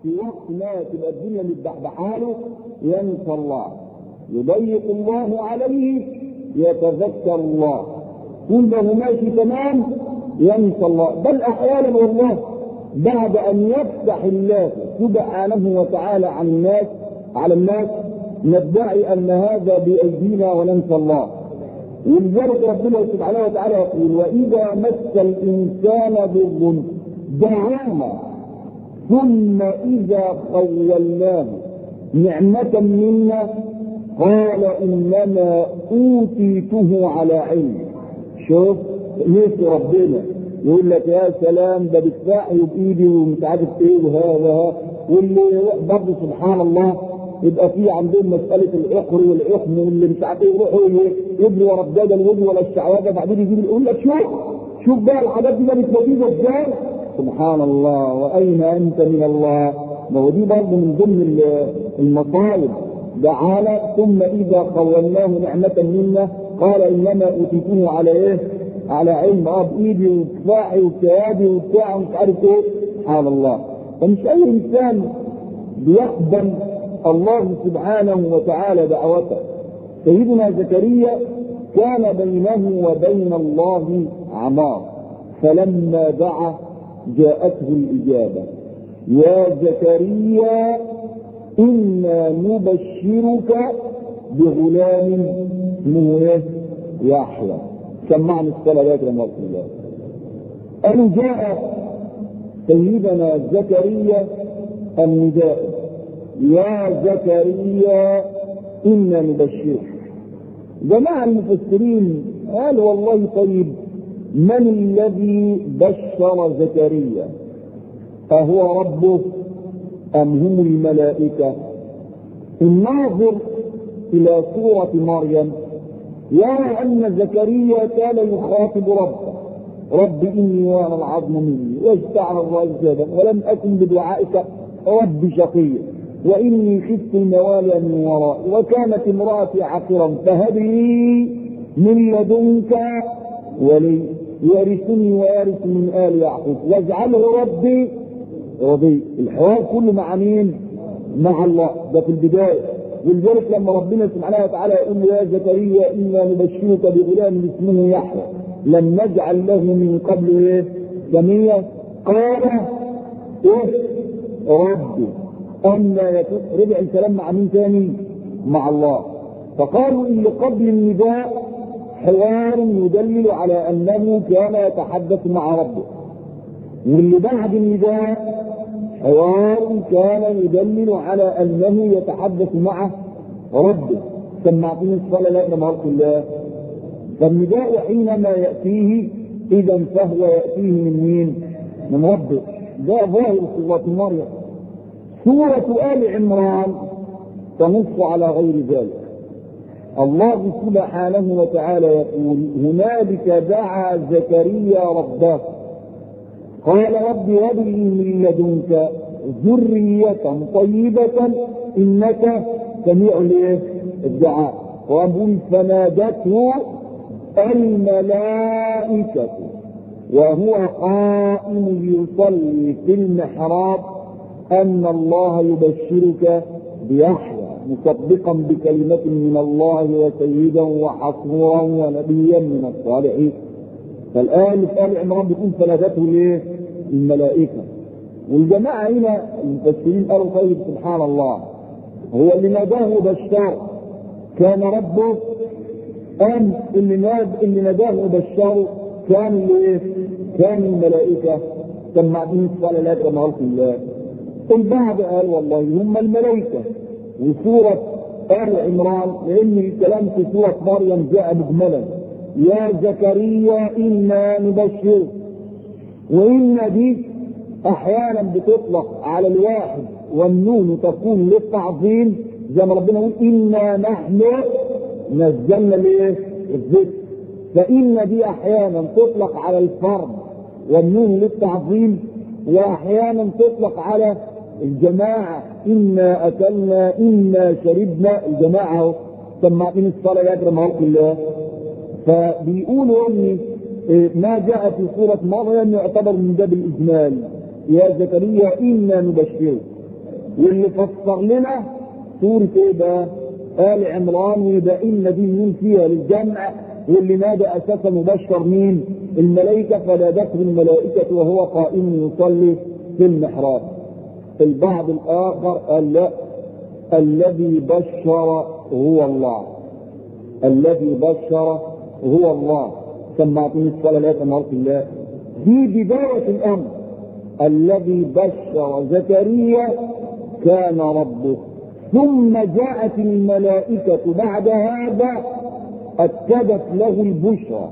في وقت ما تبقى الدنيا متبحبحه له ينسى الله يضيق الله عليه يتذكر الله طول ما هو ماشي تمام ينسى الله بل احيانا والله بعد ان يفتح الله سبحانه وتعالى عن الناس على الناس ندعي ان هذا بايدينا وننسى الله ولذلك ربنا سبحانه وتعالى يقول واذا مس الانسان ضر دعانا ثم اذا خولناه نعمه منا قال انما اوتيته على علم شوف نسي ربنا يقول لك يا سلام ده بكفاحي بايدي ومش عارف ايه وهذا واللي برضه سبحان الله يبقى في عندهم مساله العقر والعقم واللي مش عارف ايه يروحوا يبنوا ورا الدجل ويبنوا ولا الشعوذه بعدين يجي يقول لك شوف شوف بقى الحاجات دي كانت نتيجه ازاي سبحان الله واين انت من الله ما هو دي برضه من ضمن المصائب دعانا ثم اذا قولناه نعمه منا قال انما اوتيته على ايه؟ على علم اه بايدي وكفاحي وكيادي وبتاع ومش عارف ايه سبحان الله فمش اي انسان بيقبل الله سبحانه وتعالى دعوته سيدنا زكريا كان بينه وبين الله عمار فلما دعا جاءته الإجابة يا زكريا إنا نبشرك بغلام اسمه يحيى سمعنا الصلاة لما رسول الله أن جاء سيدنا زكريا النداء يا زكريا إنا نبشرك جماعة المفسرين قال والله طيب من الذي بشر زكريا أهو ربه أم هم الملائكة الناظر إلى سورة مريم يرى أن زكريا كان يخاطب ربه رب إني وأنا العظم مني واشتعل الرأي جدا ولم أكن بدعائك رب شقيا وإني خفت الموالي من ورائي وكانت امرأتي عقرا فهب لي من لدنك ولي يرثني ويرث من آل يعقوب واجعله ربي رضي الحوار كله مع مين؟ مع الله ده في البداية ولذلك لما ربنا سبحانه وتعالى يقول له يا زكريا إنا نبشرك بغلام اسمه يحيى لم نجعل له من قبل ايه؟ سمية قال ايه؟ ربي أن يكون رجع الكلام مع مين تاني؟ مع الله فقالوا إن قبل النداء حوار يدلل على أنه كان يتحدث مع ربه واللي بعد النداء حوار كان يدلل على أنه يتحدث مع ربه سمعتني الصلاة لا نهار الله فالنداء حينما يأتيه إذا فهو يأتيه من مين؟ من ربه ده ظاهر سورة مريم سورة آل عمران تنص على غير ذلك الله سبحانه وتعالى يقول هنالك دعا زكريا ربه قال رب هب لي من لدنك ذرية طيبة إنك سميع الدعاء وأبو فنادته الملائكة وهو قائم يصلي في المحراب أن الله يبشرك بيحيى مصدقا بكلمة من الله وسيدا وحصورا ونبيا من الصالحين فالآن في آل عمران بيكون فنادته ليه؟ الملائكة والجماعة هنا المفسرين قالوا طيب سبحان الله هو اللي ناداه بشار كان ربه أم اللي ناد اللي ناداه بشار كان اللي ايه؟ كان الملائكة سمعتني الصلاة كما قلت الله البعض قال والله هم الملائكة وسورة آل عمران لأن الكلام في سورة مريم جاء مجملا يا زكريا إنا نبشر وإن دي أحيانا بتطلق على الواحد والنون تكون للتعظيم زي ما ربنا يقول إنا نحن نزلنا الايه؟ الذكر فإن دي أحيانا تطلق على الفرد والنون للتعظيم وأحيانا تطلق على الجماعة إنا أكلنا إنا شربنا الجماعة سمعتني الصلاة يا أكرم خلق الله فبيقولوا إن ما جاء في سورة مريم يعتبر من باب الإجمال يا زكريا إنا نبشرك واللي فسر لنا سورة ايه بقى؟ آل عمران ويبقى إن دي مين فيها للجمع واللي نادى أساسا مبشر مين؟ الملائكة فنادته الملائكة وهو قائم يصلي في المحراب. البعض الآخر قال لا الذي بشر هو الله. الذي بشر هو الله. سمعتني الصلاة لا تنهار الله. دي بداية الأمر. الذي بشر زكريا كان ربه ثم جاءت الملائكة بعد هذا أكدت له البشرى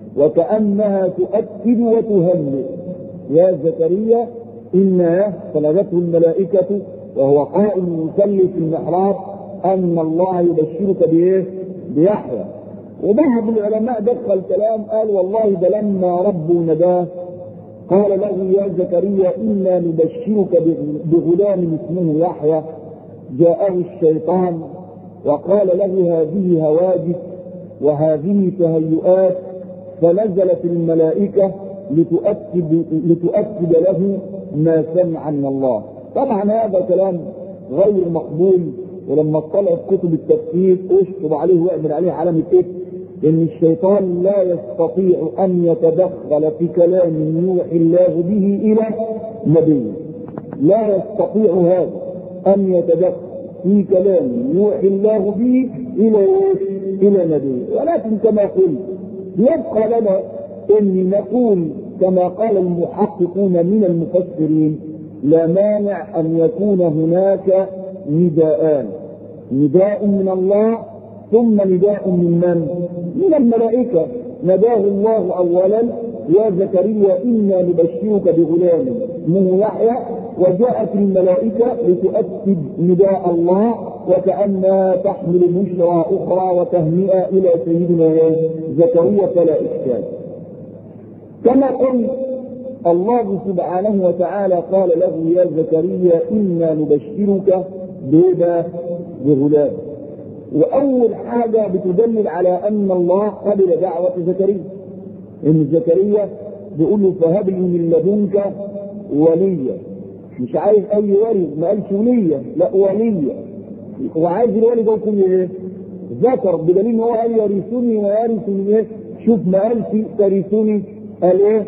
وكأنها تؤكد وتهنئ يا زكريا إنا فلدته الملائكة وهو قائم يصلي في المحراب أن الله يبشرك بإيه؟ بيحيى وبعض العلماء دخل كلام قال والله ده لما ربه نداه قال له يا زكريا إنا نبشرك بغلام اسمه يحيى جاءه الشيطان وقال له هذه هواجس وهذه تهيؤات فنزلت الملائكة لتؤكد, لتؤكد له ما سمع من الله طبعا هذا كلام غير مقبول ولما اطلع في كتب التفسير اشطب عليه واعمل عليه علامة ايه ان الشيطان لا يستطيع ان يتدخل في كلام يوحي الله به الى نبيه لا يستطيع هذا ان يتدخل في كلام يوحي الله به الى الى نبيه ولكن كما قلت يبقى لنا ان نقول كما قال المحققون من المفسرين لا مانع ان يكون هناك نداءان نداء من الله ثم نداء من من؟ من الملائكة نداه الله أولا يا زكريا إنا نبشرك بغلام اسمه يحيى وجاءت الملائكة لتؤكد نداء الله وكأنها تحمل بشرى أخرى وتهنئة إلى سيدنا زكريا فلا إشكال كما قلت الله سبحانه وتعالى قال له يا زكريا إنا نبشرك بهدى بغلام واول حاجة بتدلل على ان الله قبل دعوة زكريا ان زكريا بيقول له فهب لي من لدنك وليا مش عايز اي ولي ما قالش وليا لا وليا وعايز الولي ده يكون ايه؟ ذكر بدليل ان هو قال يرثني ويرث من ايه؟ شوف ما قالش ترثني قال ايه؟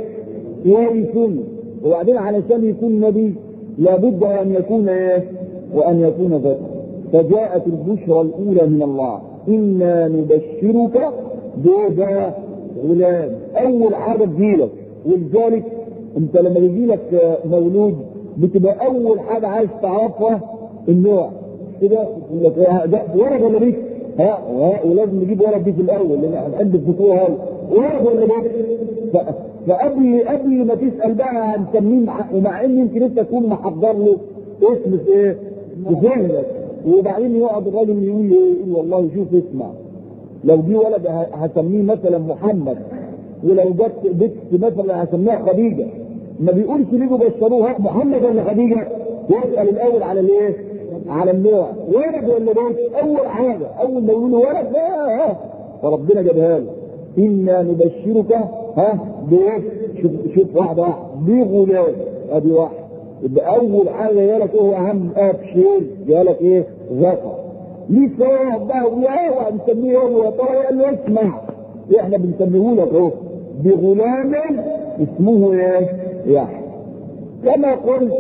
يرثني وبعدين علشان يكون نبي لابد ان يكون ايه؟ وان يكون ذكر فجاءت البشرى الأولى من الله إنا نبشرك بهذا غلام أول حاجة تجيلك ولذلك أنت لما يجيلك مولود بتبقى أول حاجة عايز تعرفها النوع كده يقول لك ده ولد ولا بيت؟ ها ولازم نجيب ولد دي في الأول لأن هنحب الفتوى هذا ولد ولا بيت؟ فقبل قبل ما تسأل بقى هنسميه ومع إن يمكن أنت تكون محضر له اسم في إيه؟ في ذهنك وبعدين يقعد الراجل يقول ايه يقول والله شوف اسمع لو جه ولد هسميه مثلا محمد ولو جت بنت مثلا هسميها خديجه ما بيقولش ليه بشروها محمد ولا خديجه يسال الاول على الايه؟ على النوع ولد ولا بنت؟ اول حاجه اول ما يقولوا ولد لا ها فربنا جابها له انا نبشرك ها بايه؟ شوف شوف واحده واحده بغلام ادي واحد يبقى اول حاجه جالك هو اهم ابشر جالك ايه ذكر لسه بقى وياه وهنسميه هو يا ترى قال له اسمع احنا بنسميه لك اهو بغلام اسمه ايه يحيى كما قلت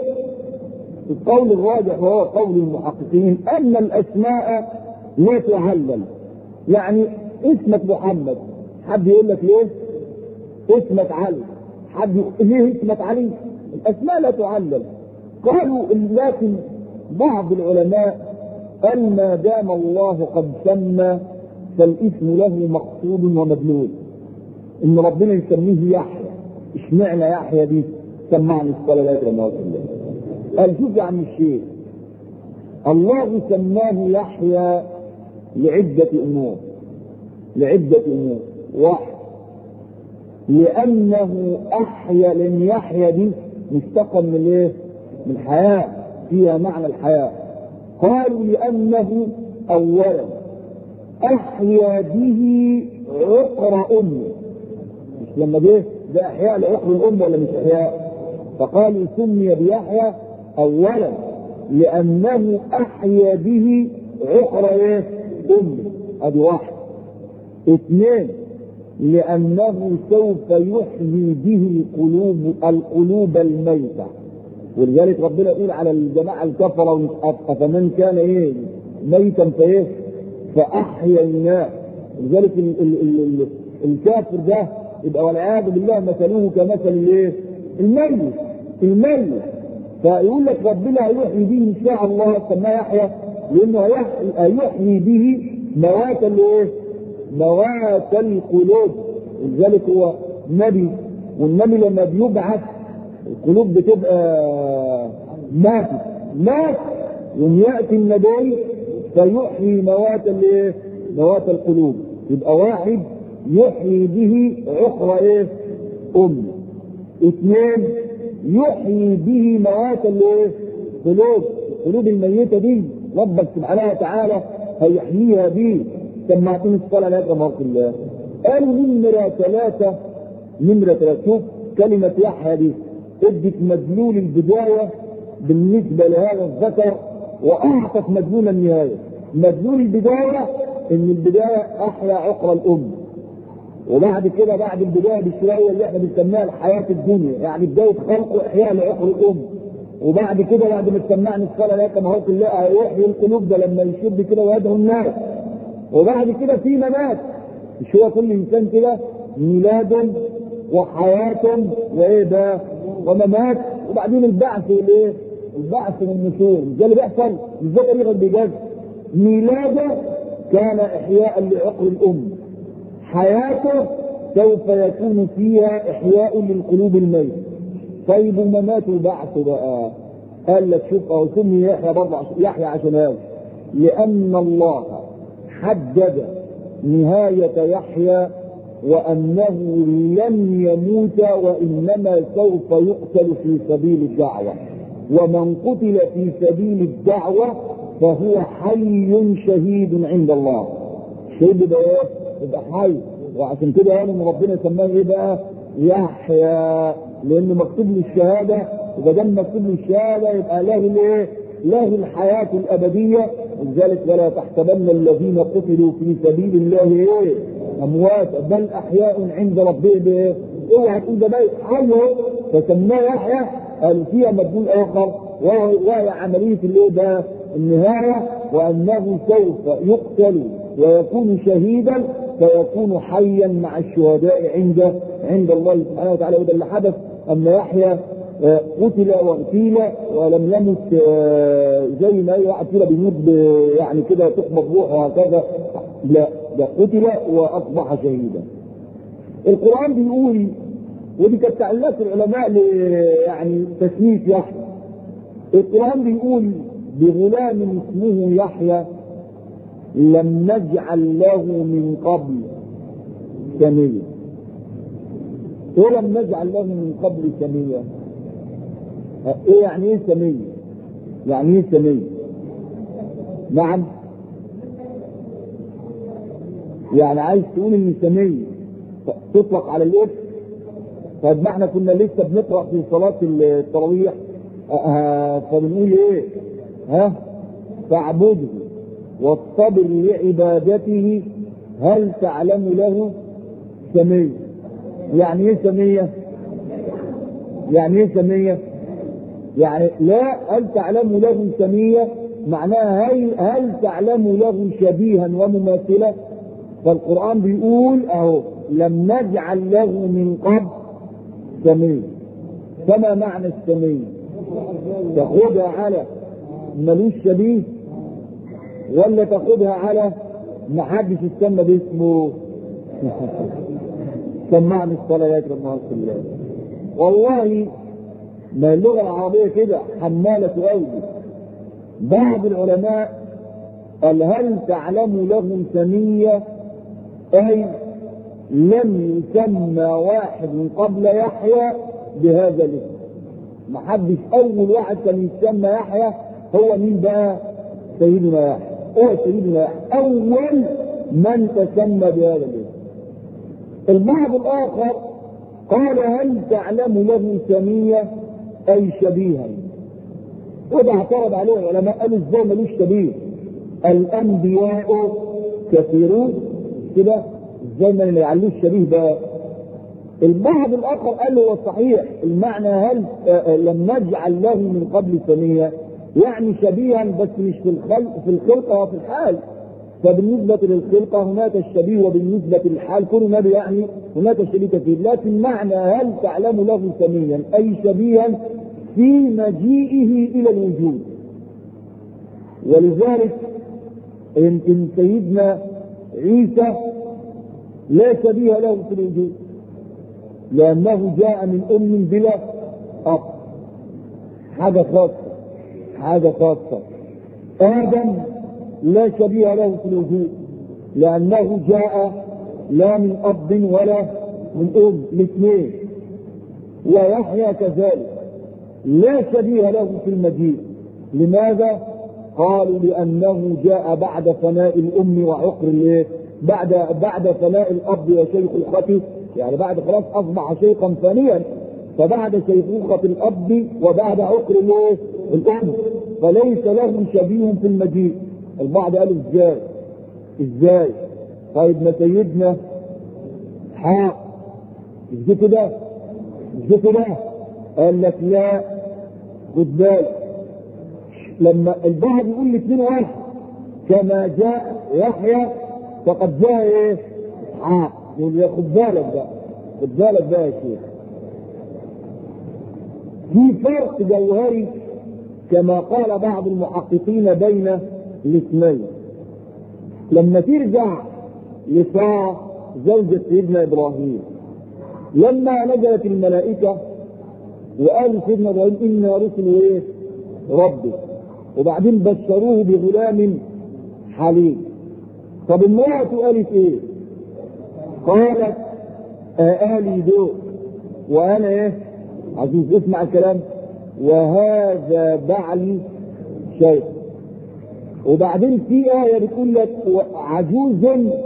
القول الراجح وهو قول المحققين ان الاسماء لا تعلل يعني اسمك محمد حد يقول لك ليه اسمك علي حد ليه اسمك علي الاسماء لا تعلل قالوا لكن بعض العلماء ان ما دام الله قد سمى فالاسم له مقصود ومدلول ان ربنا يسميه يحيى اشمعنى يحيى دي سمعني الصلاه لا الله قال شوف يا عم الشيخ الله سماه يحيى لعدة أمور لعدة أمور واحد لأنه أحيا لأن يحيى دي مشتقة من الايه؟ من الحياة فيها معنى الحياة قالوا لأنه أولا أحيا به عقر أمه مش لما جه ده إحياء لعقر الأم ولا مش إحياء فقالوا سمي بيحيى أولا لأنه أحيا به عقر إيه؟ أمه أدي واحد اثنين لأنه سوف يحيي به القلوب القلوب الميتة ولذلك ربنا يقول على الجماعة الكفرة أفمن كان إيه ميتا فإيه فأحييناه لذلك ال ال ال ال الكافر ده يبقى والعياذ بالله مثله كمثل الايه؟ الميت الميت فيقول لك ربنا هيحيي به ان شاء الله سماه يحيى لانه هيحيي به موات الايه؟ موات القلوب ولذلك هو نبي والنبي لما بيبعث القلوب بتبقى ماتت مات يوم ياتي النبي فيحيي موات الايه؟ موات القلوب يبقى واحد يحيي به عقر ايه؟ ام اثنين يحيي به موات الايه؟ قلوب القلوب الميته دي ربك سبحانه وتعالى هيحييها به سمعتني الصلاه لا يكرم الله قالوا نمرة ثلاثة نمرة ثلاثة شوف كلمة يحيى دي ادت مدلول البداية بالنسبة لهذا الذكر وأعطت مدلول النهاية مدلول البداية إن البداية أحيا عقر الأم وبعد كده بعد البداية بشوية اللي احنا بنسميها الحياة الدنيا يعني بداية خلق وإحياء لعقر الأم وبعد كده بعد ما سمعني الصلاة لا كما هو الله هيحيي القلوب ده لما يشد كده ويدعو الناس وبعد كده في ممات مش هو كل انسان كده ميلاد وحياة وايه ده وممات وبعدين البعث والايه البعث والنشور ده اللي بيحصل مش ده طريقة البجاز ميلاده كان احياء لعقر الام حياته سوف يكون فيها احياء للقلوب الميت طيب ومماته وبعثه بقى قال لك شوف اهو سمي يحيى برضه يحيى عشان هذا لان الله حدد نهاية يحيى وأنه لن يموت وإنما سوف يقتل في سبيل الدعوة ومن قتل في سبيل الدعوة فهو حي شهيد عند الله شهيد ده ايه؟ يبقى حي وعشان كده يعني ان ربنا سماه ايه بقى؟ يحيى لانه مكتوب له الشهاده وما دام مكتوب له الشهاده يبقى له الايه؟ له الحياه الابديه ولذلك ولا تحسبن الذين قتلوا في سبيل الله ايه؟ اموات بل احياء عند ربهم ايه؟ اوعى تقول ده بقى حي فسماه يحيى قال فيها مدلول اخر وهي عمليه الايه ده؟ النهايه وانه سوف يقتل ويكون شهيدا فيكون حيا مع الشهداء عند عند الله سبحانه وتعالى وده اللي حدث ان يحيى قتل واغتيل ولم يمت زي ما اي واحد كده بيموت يعني كده تقبض روحه وهكذا لا ده قتل واصبح شهيدا. القران بيقول ودي كانت تعليقات العلماء يعني تسميه يحيى. القران بيقول بغلام اسمه يحيى لم نجعل له من قبل سميا. ايه لم نجعل له من قبل سميا؟ ايه يعني ايه سمية يعني ايه سمية نعم يعني عايز تقول ان سمية تطلق على الاسم طيب ما احنا كنا لسه بنقرا في صلاه التراويح فبنقول ايه ها فاعبده واصطبر لعبادته هل تعلم له سمية يعني ايه سمية يعني ايه سمية يعني لا هل تعلم له سمية معناها هل, هل تعلم له شبيها ومماثلة فالقرآن بيقول اهو لم نجعل له من قبل سمية فما معنى السمية تاخدها على ملوش شبيه ولا تاخدها على ما حدش يسمى باسمه سمعني الصلاة يا اكرم الله والله ما اللغة العربية كده حمالة قوي بعض العلماء قال هل تعلم له سمية أي لم يسمى واحد من قبل يحيى بهذا الاسم ما حدش أول واحد كان يسمى يحيى هو مين بقى؟ سيدنا يحيى هو سيدنا يحيى أول من تسمى بهذا الاسم البعض الآخر قال هل تعلم له سمية أي شبيها وده اعترض عليه العلماء قالوا ازاي ملوش شبيه الانبياء كثيرون كده ازاي ما يعلوش شبيه ده البعض الاخر قال هو صحيح المعنى هل لم نجعل له من قبل سميه يعني شبيها بس مش في الخلق في الخلقه وفي الحال فبالنسبة للخلقة هناك الشبيه وبالنسبة للحال كل نبي يعني هناك الشبيه كثير لكن معنى هل تعلم له سميا أي شبيها في مجيئه إلى الوجود ولذلك يمكن سيدنا عيسى لا شبيه له في الوجود لأنه جاء من أم بلا أب حاجة خاصة حاجة خاصة آدم لا شبيه له في الوجود لأنه جاء لا من أب ولا من أم الاثنين ويحيى كذلك لا شبيه له في المجيء لماذا؟ قالوا لأنه جاء بعد فناء الأم وعقر الايه؟ بعد بعد فناء الأب وشيخوخته يعني بعد خلاص أصبح شيخا ثانيا فبعد شيخوخة الأب وبعد عقر الايه؟ الأم فليس له شبيه في المجيء البعض قال ازاي ازاي طيب ما سيدنا حق مش دي كده مش دي كده قال لك لا خد بالك لما البعض يقول الاثنين واحد كما جاء يحيى فقد جاء ايه اسحاق يقول يا خد بالك بقى خد بالك بقى يا شيخ في فرق جوهري كما قال بعض المحققين بين الاثنين لما ترجع لسارة زوجة سيدنا ابراهيم لما نزلت الملائكة وقالوا سيدنا ابراهيم انا رسل ايه؟ ربك وبعدين بشروه بغلام حليم طب المرأة قالت ايه؟ قالت آلي دول وانا ايه؟ عزيز اسمع الكلام وهذا بعلي شيخ وبعدين في آية بتقول لك عجوز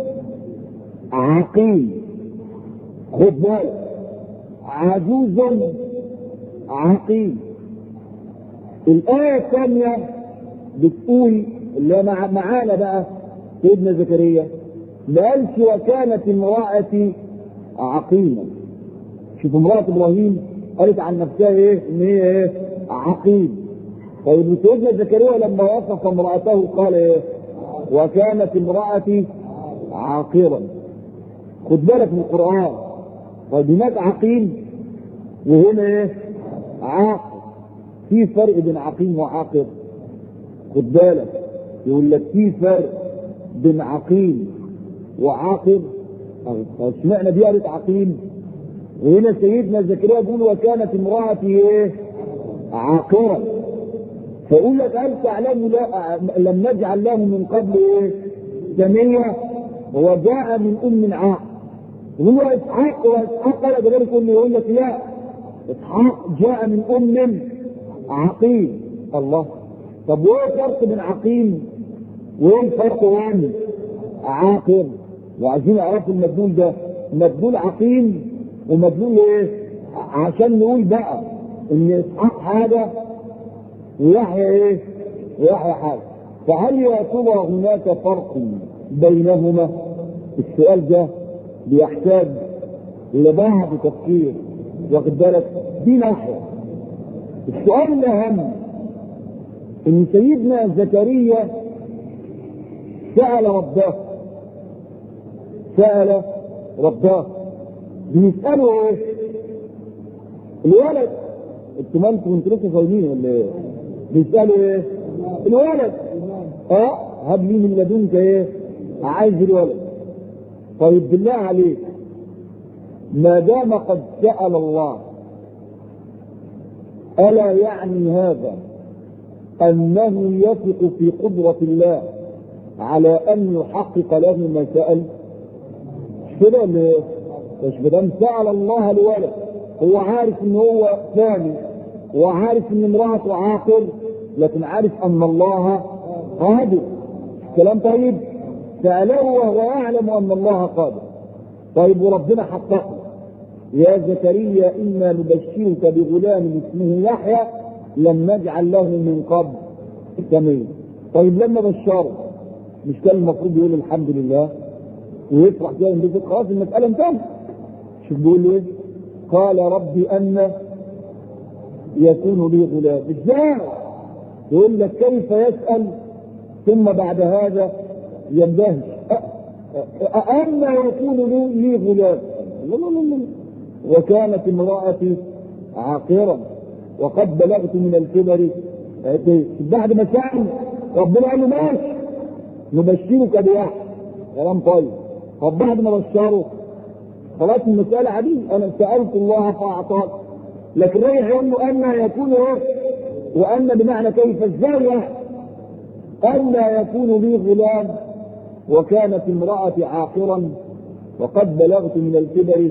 عقيم خد بالك عجوز عقيم الآية الثانية بتقول اللي مع معانا بقى سيدنا زكريا ما قالش وكانت امرأتي عقيما شوف امرأة ابراهيم قالت عن نفسها ايه ان هي ايه عقيم طيب سيدنا زكريا لما وصف امرأته قال ايه وكانت امرأتي عاقرا خد بالك من القرآن طيب هناك عقيم وهنا ايه عاقر في فرق بين عقيم وعاقر خد بالك يقول لك في فرق بين عقيم وعاقر اشمعنى دي قالت عقيم وهنا سيدنا زكريا يقول وكانت امرأتي ايه عاقرا فيقول لك هل تعلم لا لم نجعل له من قبل ايه سمية هو جاء من ام عاق يقول له اسحاق واسحاق قال ذلك يقول لك لا اسحاق جاء من ام عقيم الله طب وايه الفرق بين عقيم وايه الفرق بين عاقر وعايزين يعرفوا المدلول ده مدلول عقيم ومدلول ايه عشان نقول بقى ان اسحاق حاجه ويحيى ايه ويحيى حاجه فهل يعتبر هناك فرق بينهما السؤال ده بيحتاج لبعض تفكير واخد بالك دي ناحيه السؤال الاهم ان سيدنا زكريا سأل ربه سأل ربه بيسأله ايه؟ الولد انتوا ما انتوا انتوا لسه صايمين ولا ايه؟ بيسألوا ايه؟ الولد اه هب لي من لدنك ايه؟ عايز الولد طيب بالله عليك ما دام قد سأل الله ألا يعني هذا أنه يثق في قدرة الله على أن يحقق له ما سأل مش كده ليه؟ مش بدام سأل الله الولد هو عارف ان هو ثاني وعارف ان امرأته عاقل لكن عارف ان الله قادر كلام طيب سأله وهو يعلم ان الله قادر طيب وربنا حققه يا زكريا انا نبشرك بغلام اسمه يحيى لم نجعل له من قبل سميا طيب لما بشره مش كان المفروض يقول الحمد لله ويفرح كده ينبسط خلاص المسألة انتهت شوف بيقول له ايه؟ قال ربي أن يكون لي غلام ازاي؟ يقول لك كيف يسأل ثم بعد هذا يندهش أن يكون لي, لي غلام لا لا لا لا وكانت امرأتي عاقرا وقد بلغت من الكبر بعد ما سأل ربنا قال له ماشي نبشرك بأحد كلام طيب طب بعد ما بشره خلاص المسألة عادية أنا سألت الله فأعطاك لكن رايح يقول له أن يكون إيه؟ وأن بمعنى كيف إزاي أن يكون لي غلام وكانت امرأتي عاقرا وقد بلغت من الكبر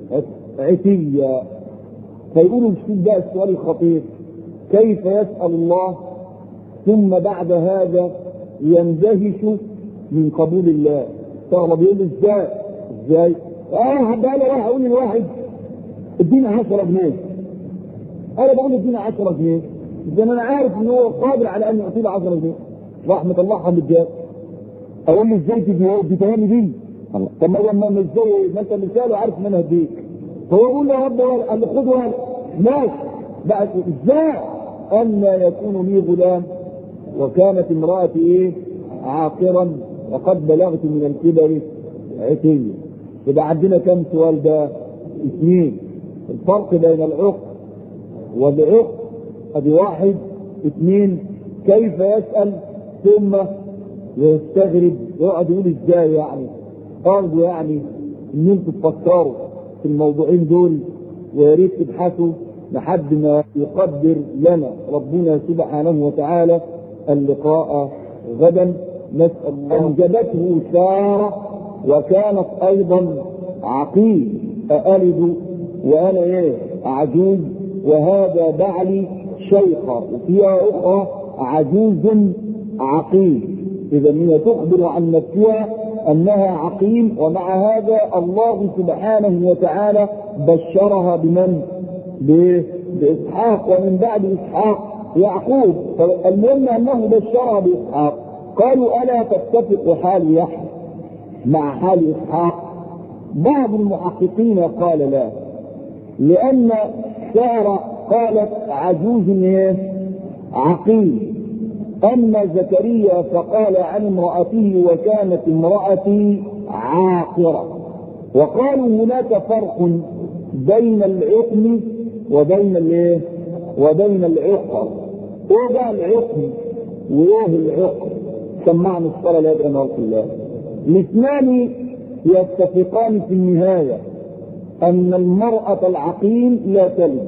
عتيا فيقولوا شوف بقى السؤال الخطير كيف يسأل الله ثم بعد هذا يندهش من قبول الله استغرب يقول ازاي ازاي اه بقى انا رايح اقول للواحد ادينا 10 جنيه انا بقول ادينا 10 جنيه اذا انا عارف ان هو قادر على ان يعطيني 10 جنيه رحمة الله حمد الجاه اقول له ازاي تدي دي تاني دي طب ما لما مش زي ما انت مثال وعارف ان انا هديك فهو يقول له يا رب قال له خد ولد ماشي بقى ازاي ان يكون لي غلام وكانت امرأتي ايه عاقرا وقد بلغت من الكبر عتيا يبقى عندنا كم سؤال ده اثنين الفرق بين العق والعق ادي واحد اثنين كيف يسأل ثم يستغرب يقعد يقول ازاي يعني ارجو يعني ان انتوا تفكروا في الموضوعين دول ويا ريت تبحثوا لحد ما يقدر لنا ربنا سبحانه وتعالى اللقاء غدا نسأل الله أنجبته سارة وكانت أيضا عقيم أألد وأنا إيه عجوز وهذا بعلي شيخة وفيها أخرى عجوز عقيم إذا هي تخبر عن نفسها أنها عقيم ومع هذا الله سبحانه وتعالى بشرها بمن؟ بإسحاق ومن بعد إسحاق يعقوب فالمهم أنه بشرها بإسحاق قالوا ألا تتفق حال يحيى مع حال إسحاق بعض المحققين قال لا لأن سارة قالت عجوز ايه عقيم أما زكريا فقال عن امرأته وكانت امرأتي عاقرة وقالوا هناك فرق بين العقم وبين الايه وبين العقر ايه بقى العقم وايه العقر سمعنا الصلاة لا يدعي الله الاثنان يتفقان في النهاية أن المرأة العقيم لا تلد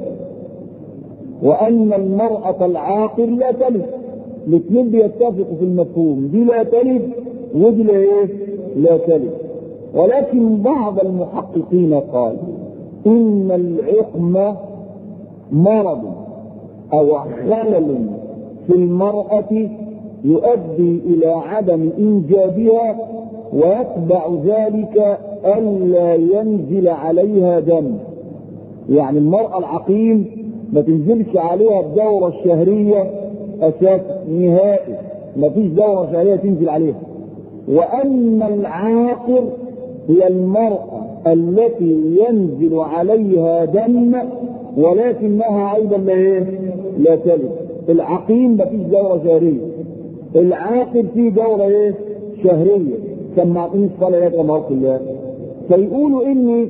وأن المرأة العاقر لا تلد الاثنين بيتفقوا في المفهوم دي لا تلد ودي لا ايه لا تلد ولكن بعض المحققين قال إن العقم مرض أو خلل في المرأة يؤدي إلى عدم إنجابها ويتبع ذلك ألا ينزل عليها دم يعني المرأة العقيم ما تنزلش عليها الدورة الشهرية أساسا نهائي ما فيش دورة شهرية تنزل عليها وأما العاقر هي المرأة التي ينزل عليها دم ولكنها أيضا لا إيه؟ لا تلد العقيم ما فيش دورة شهرية العاقل فيه دورة ايه؟ شهرية سمعتني الصلاة يا جماعة الله فيقولوا ان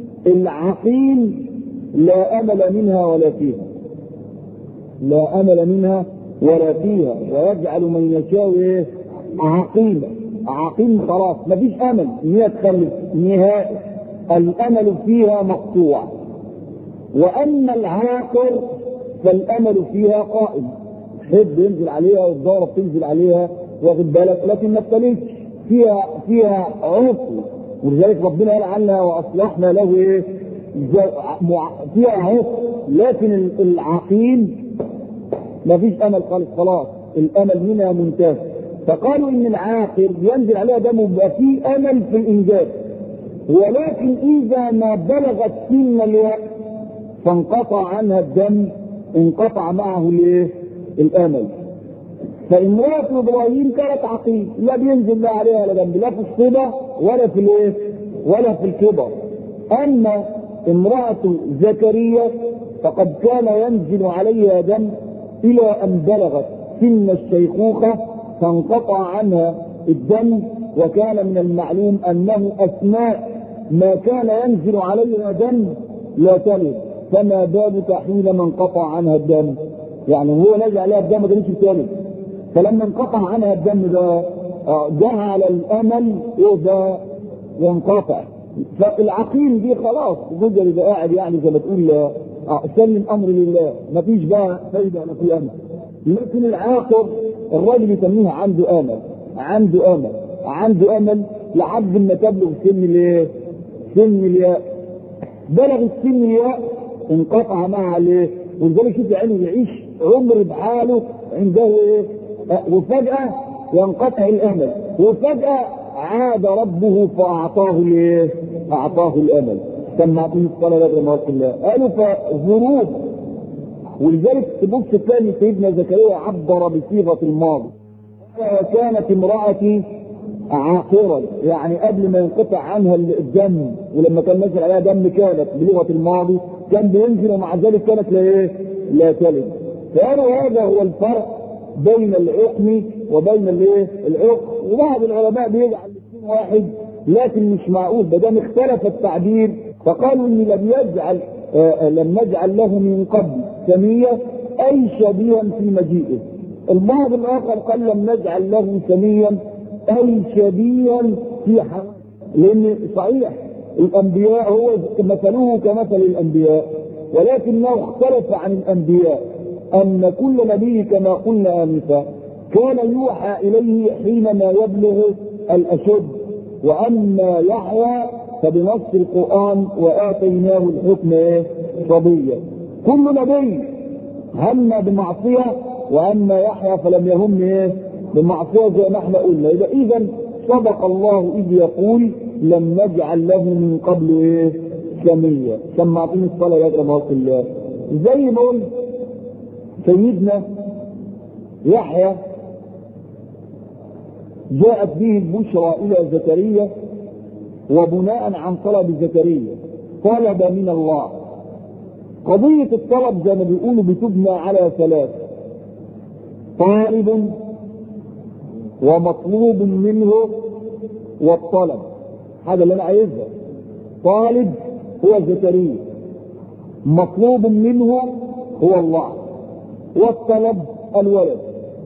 العقيم لا امل منها ولا فيها لا امل منها ولا فيها ويجعل من يشاء ايه؟ عقيمة عقيم خلاص مفيش امل ان هي تخلف نهائي الامل فيها مقطوع واما العاقر فالامل فيها قائم حب ينزل عليها والدورة بتنزل عليها واخد بالك لكن ما تليش فيها فيها عسر ولذلك ربنا قال عنها واصلحنا له ايه؟ فيها عسر لكن العقيم ما فيش امل خالص خلاص الامل منها منتهى فقالوا ان العاقل ينزل عليها دم ويبقى فيه امل في الانجاب ولكن اذا ما بلغت سن الوقت فانقطع عنها الدم انقطع معه الايه؟ الامل فامرأة ابراهيم كانت عقيم لا بينزل لا عليها ولا جنب لا في الصبا ولا في الايه؟ ولا في الكبر اما امرأة زكريا فقد كان ينزل عليها دم الى ان بلغت سن الشيخوخة فانقطع عنها الدم وكان من المعلوم انه اثناء ما كان ينزل عليها دم لا تلد فما بالك حينما انقطع عنها الدم يعني هو نزل عليها الدم ما كانش تلد فلما انقطع عنها الدم ده جعل الامل ايه ده ينقطع فالعقيم دي خلاص جوزها يبقى قاعد يعني زي ما تقول سلم امر لله ما فيش بقى فايده ولا في امل لكن العاقر الراجل يسميها عنده امل عنده امل عنده امل لحد ما تبلغ سن الايه؟ سن الياء بلغ السن الياء انقطع معها الايه؟ ولذلك شوف يعني يعيش عمر بحاله عنده ايه؟ وفجأة ينقطع الامل وفجأة عاد ربه فاعطاه الايه؟ اعطاه الامل سمع به الصلاة لدى موت الله قالوا فظروف ولذلك تبص تلاقي سيدنا زكريا عبر بصيغة الماضي وكانت امرأتي عاقرا يعني قبل ما ينقطع عنها الدم ولما كان نزل عليها دم كانت بلغة الماضي كان بينزل ومع ذلك كانت لا ايه؟ لا تلد فقالوا هذا هو الفرق بين العقم وبين الايه؟ العقم وبعض العلماء بيجعل الاثنين واحد لكن مش معقول ما دام اختلف التعبير فقالوا ان لم يجعل آه لم نجعل له من قبل سمية اي شبيها في مجيئه البعض الاخر قال لم نجعل له سميا اي شبيها في حق لان صحيح الانبياء هو مثله كمثل الانبياء ولكنه اختلف عن الانبياء ان كل نبي كما قلنا انفا كان يوحى اليه حينما يبلغ الاشد واما يحيى فبنص القران واتيناه الحكم ايه؟ صبيا كل نبي هم بمعصيه واما يحيى فلم يهم ايه؟ بمعصيه زي ما احنا قلنا يبقى اذا صدق الله اذ يقول لم نجعل له من قبل ايه؟ سميا سمعتني الصلاه يا جماعه الله زي ما قلت سيدنا يحيى جاءت به البشرى الى زكريا وبناء عن طلب زكريا طلب من الله قضية الطلب زي ما بيقولوا بتبنى على ثلاث طالب ومطلوب منه والطلب هذا اللي انا عايزها طالب هو زكريا مطلوب منه هو الله والطلب الولد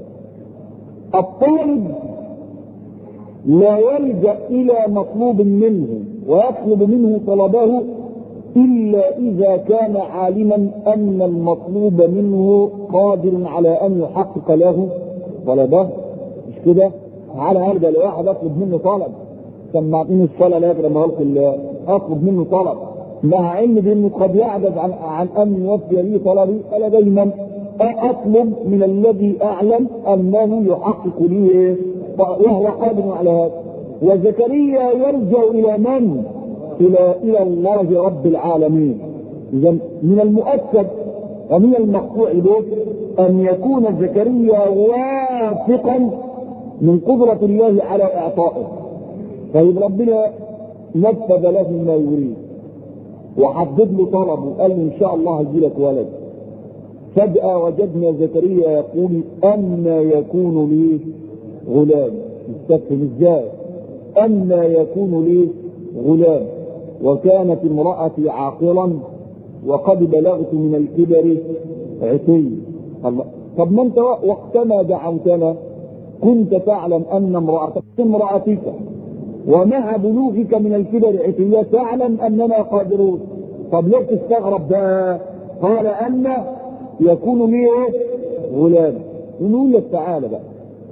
الطالب لا يلجا الى مطلوب منه ويطلب منه طلبه الا اذا كان عالما ان المطلوب منه قادر على ان يحقق له طلبه مش كده على هذا لو واحد اطلب منه طلب سمعتني الصلاه لا يقدر ما الله اطلب منه طلب مع علم بانه قد يعجز عن عن ان يوفي لي طلبي انا دايما اطلب من الذي اعلم انه يحقق لي ايه وهو قادر على هذا وزكريا يرجع الى من؟ الى الى الله رب العالمين اذا من المؤكد ومن المقطوع به ان يكون زكريا واثقا من قدرة الله على اعطائه طيب ربنا نفذ له ما يريد وحدد له طلبه قال له ان شاء الله هيجي لك ولد فجأة وجدنا زكريا يقول أن يكون لي غلام استفهم ازاي أن يكون لي غلام وكانت امرأتي عاقلا وقد بلغت من الكبر عتي الله طب ما انت وقتما دعوتنا كنت تعلم ان امرأتك امرأتك ومع بلوغك من الكبر عتية تعلم اننا قادرون طب ليه تستغرب ده قال ان يكون لي ايه غلام ونقول لك تعالى بقى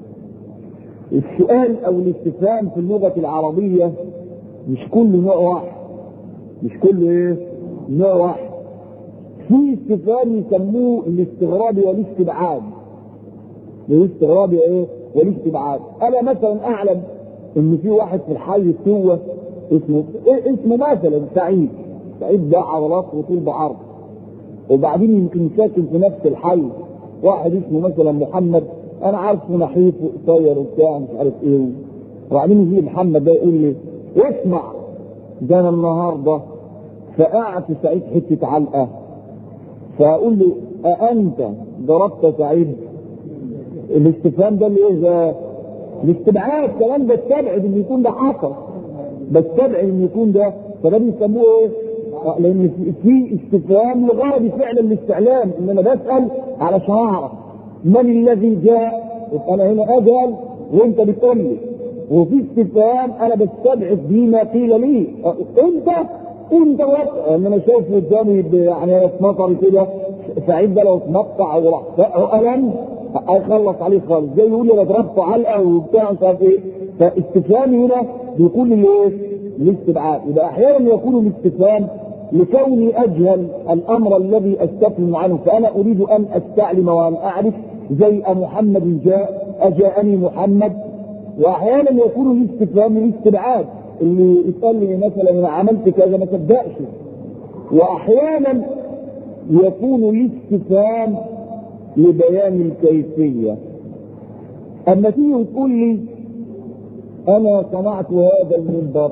السؤال او الاستفهام في اللغة العربية مش كل نوع واحد مش كل ايه نوع واحد في استفهام يسموه الاستغراب والاستبعاد الاستغراب ايه والاستبعاد انا مثلا اعلم ان في واحد في الحي التوه اسمه إيه اسمه مثلا سعيد سعيد ده عضلات وطول بعرض وبعدين يمكن ساكن في نفس الحي واحد اسمه مثلا محمد انا عارفه نحيف وقصير وبتاع مش عارف ايه وبعدين يجي محمد ده يقول لي اسمع ده انا النهارده فقعت سعيد حته علقه فاقول له أأنت ضربت سعيد الاستفهام ده اللي ايه ده الاستبعاد كمان بستبعد ان يكون ده حصل بستبعد ان يكون ده فده بيسموه ايه؟ لان في استفهام لغرض فعلا الاستعلام ان انا بسال علشان اعرف من الذي جاء انا هنا اجل وانت بتقول لي وفي استفهام انا بستبعد بما قيل لي انت انت وقت ان انا شايف قدامي يعني اتمطر كده سعيد ده لو اتمطع وراح قلم هيخلص عليه خالص زي يقول لي انا ضربته علقه وبتاع مش عارف ايه فاستفهام هنا بيكون الايه؟ الاستبعاد يبقى احيانا يكون الاستفهام لكوني اجهل الامر الذي استفهم عنه فانا اريد ان استعلم وان اعرف زي محمد جاء اجاءني محمد واحيانا يكون الاستفهام الاستبعاد اللي يسال لي مثلا انا عملت كذا ما صدقش واحيانا يكون الاستفهام لبيان الكيفيه اما تيجي وتقول لي انا صنعت هذا المنبر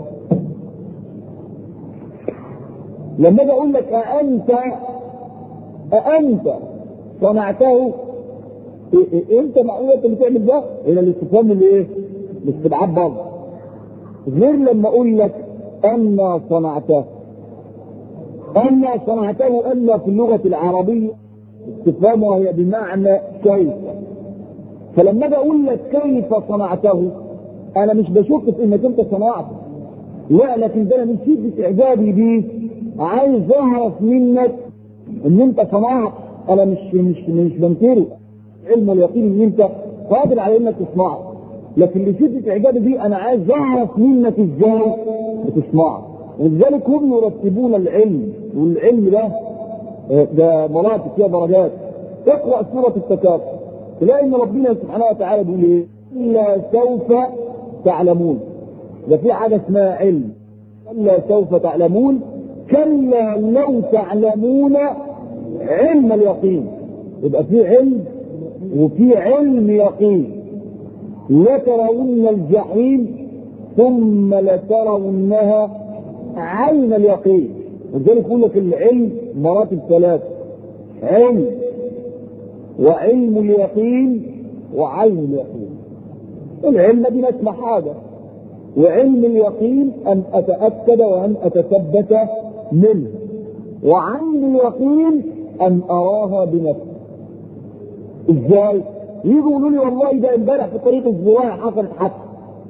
لما اجي اقول لك أأنت أأنت صنعته إيه إيه انت معقول انت اللي تعمل ده؟ هنا الاستفهام اللي ايه؟ الاستبعاد برضه غير لما اقول لك انا صنعته انا صنعته انا في اللغه العربيه استفهامها هي بمعنى كيف فلما اجي اقول لك كيف صنعته انا مش بشك في انك انت صنعته لا لكن ده انا من شده اعجابي بيه عايز اعرف منك ان انت صنعت انا مش مش مش بنكره علم اليقين ان انت قادر على انك تصنعه لكن لشده اعجابي بيه انا عايز اعرف منك ازاي بتصنعه ولذلك هم يرتبون العلم والعلم ده ده مراتب فيها درجات اقرا سوره التكاثر تلاقي ان ربنا سبحانه وتعالى بيقول ايه؟ الا سوف تعلمون ده في حاجه اسمها علم الا سوف تعلمون كلا لو تعلمون علم اليقين يبقى في علم وفي علم يقين لترون الجحيم ثم لترونها عين اليقين ولذلك يقول لك العلم مراتب ثلاث علم وعلم اليقين وعين اليقين العلم دي نسمع حاجه وعلم اليقين ان اتاكد وان اتثبت منه وعين اليقين ان اراها بنفسي ازاي يجوا يقولوا لي والله ده امبارح في طريق الزوايا حصلت حادثه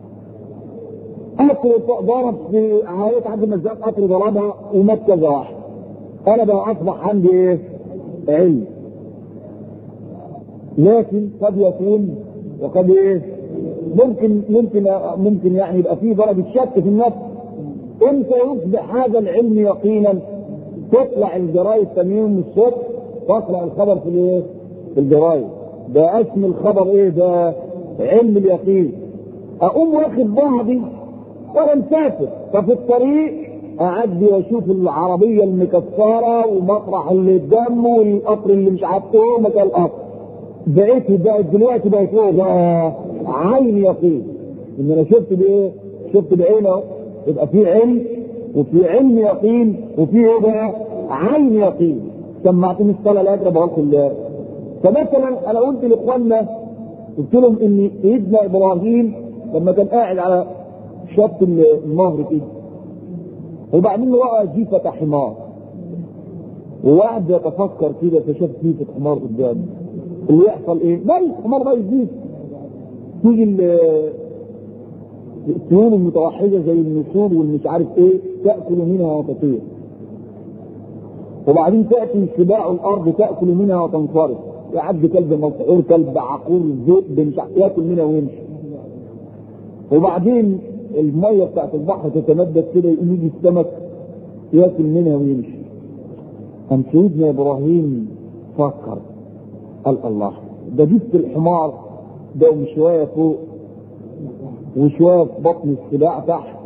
قطر ضرب في عائلة عبد المزاق قطر ضربها ومات كذا واحد انا بقى اصبح عندي ايه؟ علم لكن قد يكون وقد ايه؟ ممكن ممكن ممكن يعني يبقى في درجه شك في النفس امتى يصبح هذا العلم يقينا؟ تطلع الجرايد ثاني يوم الصبح تقرا الخبر في الايه؟ في الجرايد ده اسم الخبر ايه ده؟ علم اليقين اقوم واخد بعضي وانا مسافر ففي الطريق اعدي واشوف العربيه المكسره ومطرح اللي الدم والقطر اللي مش عارف ايه مكان القطر بقيت بقت دلوقتي بقت ايه ده عين يقين ان انا شفت بايه؟ شفت بعيني اهو يبقى في علم وفي علم يقين وفي ايه بقى؟ عين يقين سمعتني الصلاه الاجر بغلط الله فمثلا انا قلت لاخواننا قلت لهم ان سيدنا ابراهيم لما كان قاعد على شط النهر كده وبعدين راى جيفة حمار وقعد يتفكر كده فشاف جيفة حمار قدامه اللي يحصل ايه؟ ما الحمار ما يجيب تيجي الطيور المتوحدة زي النسور والمش عارف ايه تأكل منها وتطير وبعدين تأتي سباع الأرض تأكل منها وتنصرف يعد كلب مسعور كلب عقور ذئب مش ياكل منها ويمشي وبعدين الميه بتاعت البحر تتمدد كده يقوم يجي السمك ياكل منها ويمشي قام سيدنا ابراهيم فكر قال الله ده جبت الحمار ده شويه فوق وشويه في بطن السباع تحت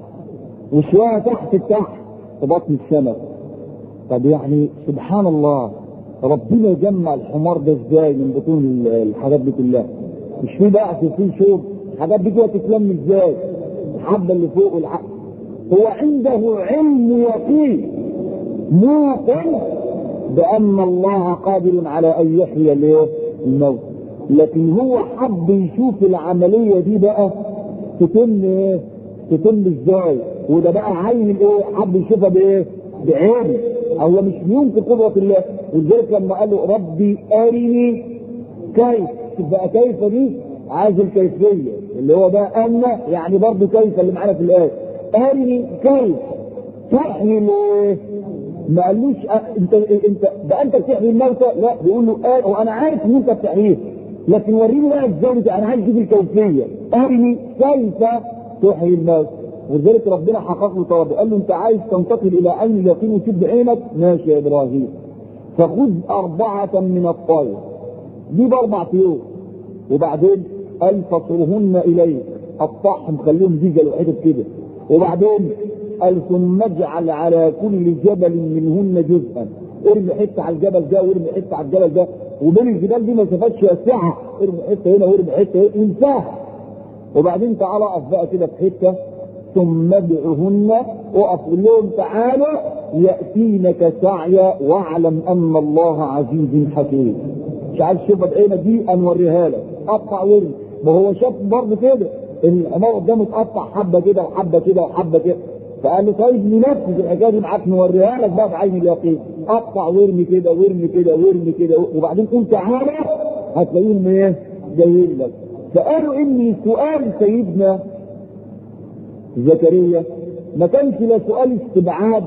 وشويه تحت تحت في بطن السمك طب يعني سبحان الله ربنا جمع الحمار ده ازاي من بطون الحاجات دي كلها مش في بقى في شوب الحاجات دي كده تتلم ازاي الحبه اللي فوق والحبه هو عنده علم يقين موقن بان الله قادر على ان يحيي الايه الموت لكن هو حب يشوف العمليه دي بقى تتم ايه تتم ازاي وده بقى عين الايه حب يشوفها بايه بعينه هو مش يمكن قدرة الله ولذلك لما قال له ربي أرني كيف تبقى كيف دي عايز الكيفية اللي هو بقى أن يعني برضه كيف اللي معانا في الآية أرني كيف تحيي الايه ما قالوش انت انت ده انت بتحيي الموتى لا بيقول له آه وانا عارف ان انت بتحييه لكن وريني بقى ازاي انا عايز اشوف الكيفيه ارني كيف تحيي الموتى ولذلك ربنا حقق له طلبه قال له انت عايز تنتقل الى عين اليقين وتشوف بعينك ماشي يا ابراهيم فخذ اربعه من الطير دي باربع طيور وبعدين قال فصرهن اليك قطعهم خليهم ديجا لوحدهم كده وبعدين قال ثم اجعل على كل جبل منهن جزءا ارمي حته على الجبل ده وارمي حته على الجبل ده وبين الجبال دي مسافات شاسعه ارمي حته هنا وارمي حته هنا انتهى وبعدين تعالى اقف بقى كده في حته ثم ادعهن وقف قول لهم تعالوا ياتينك سعيا واعلم ان الله عزيز حكيم مش عايز تشوفها بعينك دي انوريها لك قطع ورد ما هو شاف برضه كده الحمار قدامه اتقطع حبه كده وحبه كده وحبه كده فقال له طيب ننفذ الحكايه دي معاك نوريها لك بقى بعين اليقين قطع وارمي كده وارمي كده وارمي كده وبعدين قول تعالى هتلاقيهم ايه جايين لك فقالوا ان سؤال سيدنا زكريا ما كانش لا سؤال استبعاد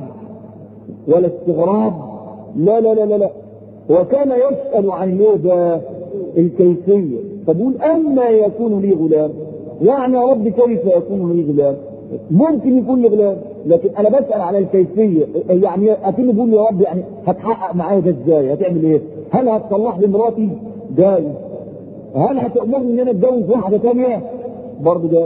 ولا استغراب لا لا لا لا, لا. وكان يسأل عن ده الكيفية فبقول أما يكون لي غلام يعني يا رب كيف يكون لي غلام ممكن يكون لي غلام لكن انا بسال على الكيفيه يعني اكن بقول يا رب يعني هتحقق معايا ده ازاي هتعمل ايه هل هتصلح لي مراتي جاي هل هتأمرني ان انا اتجوز واحده ثانيه برضه جاي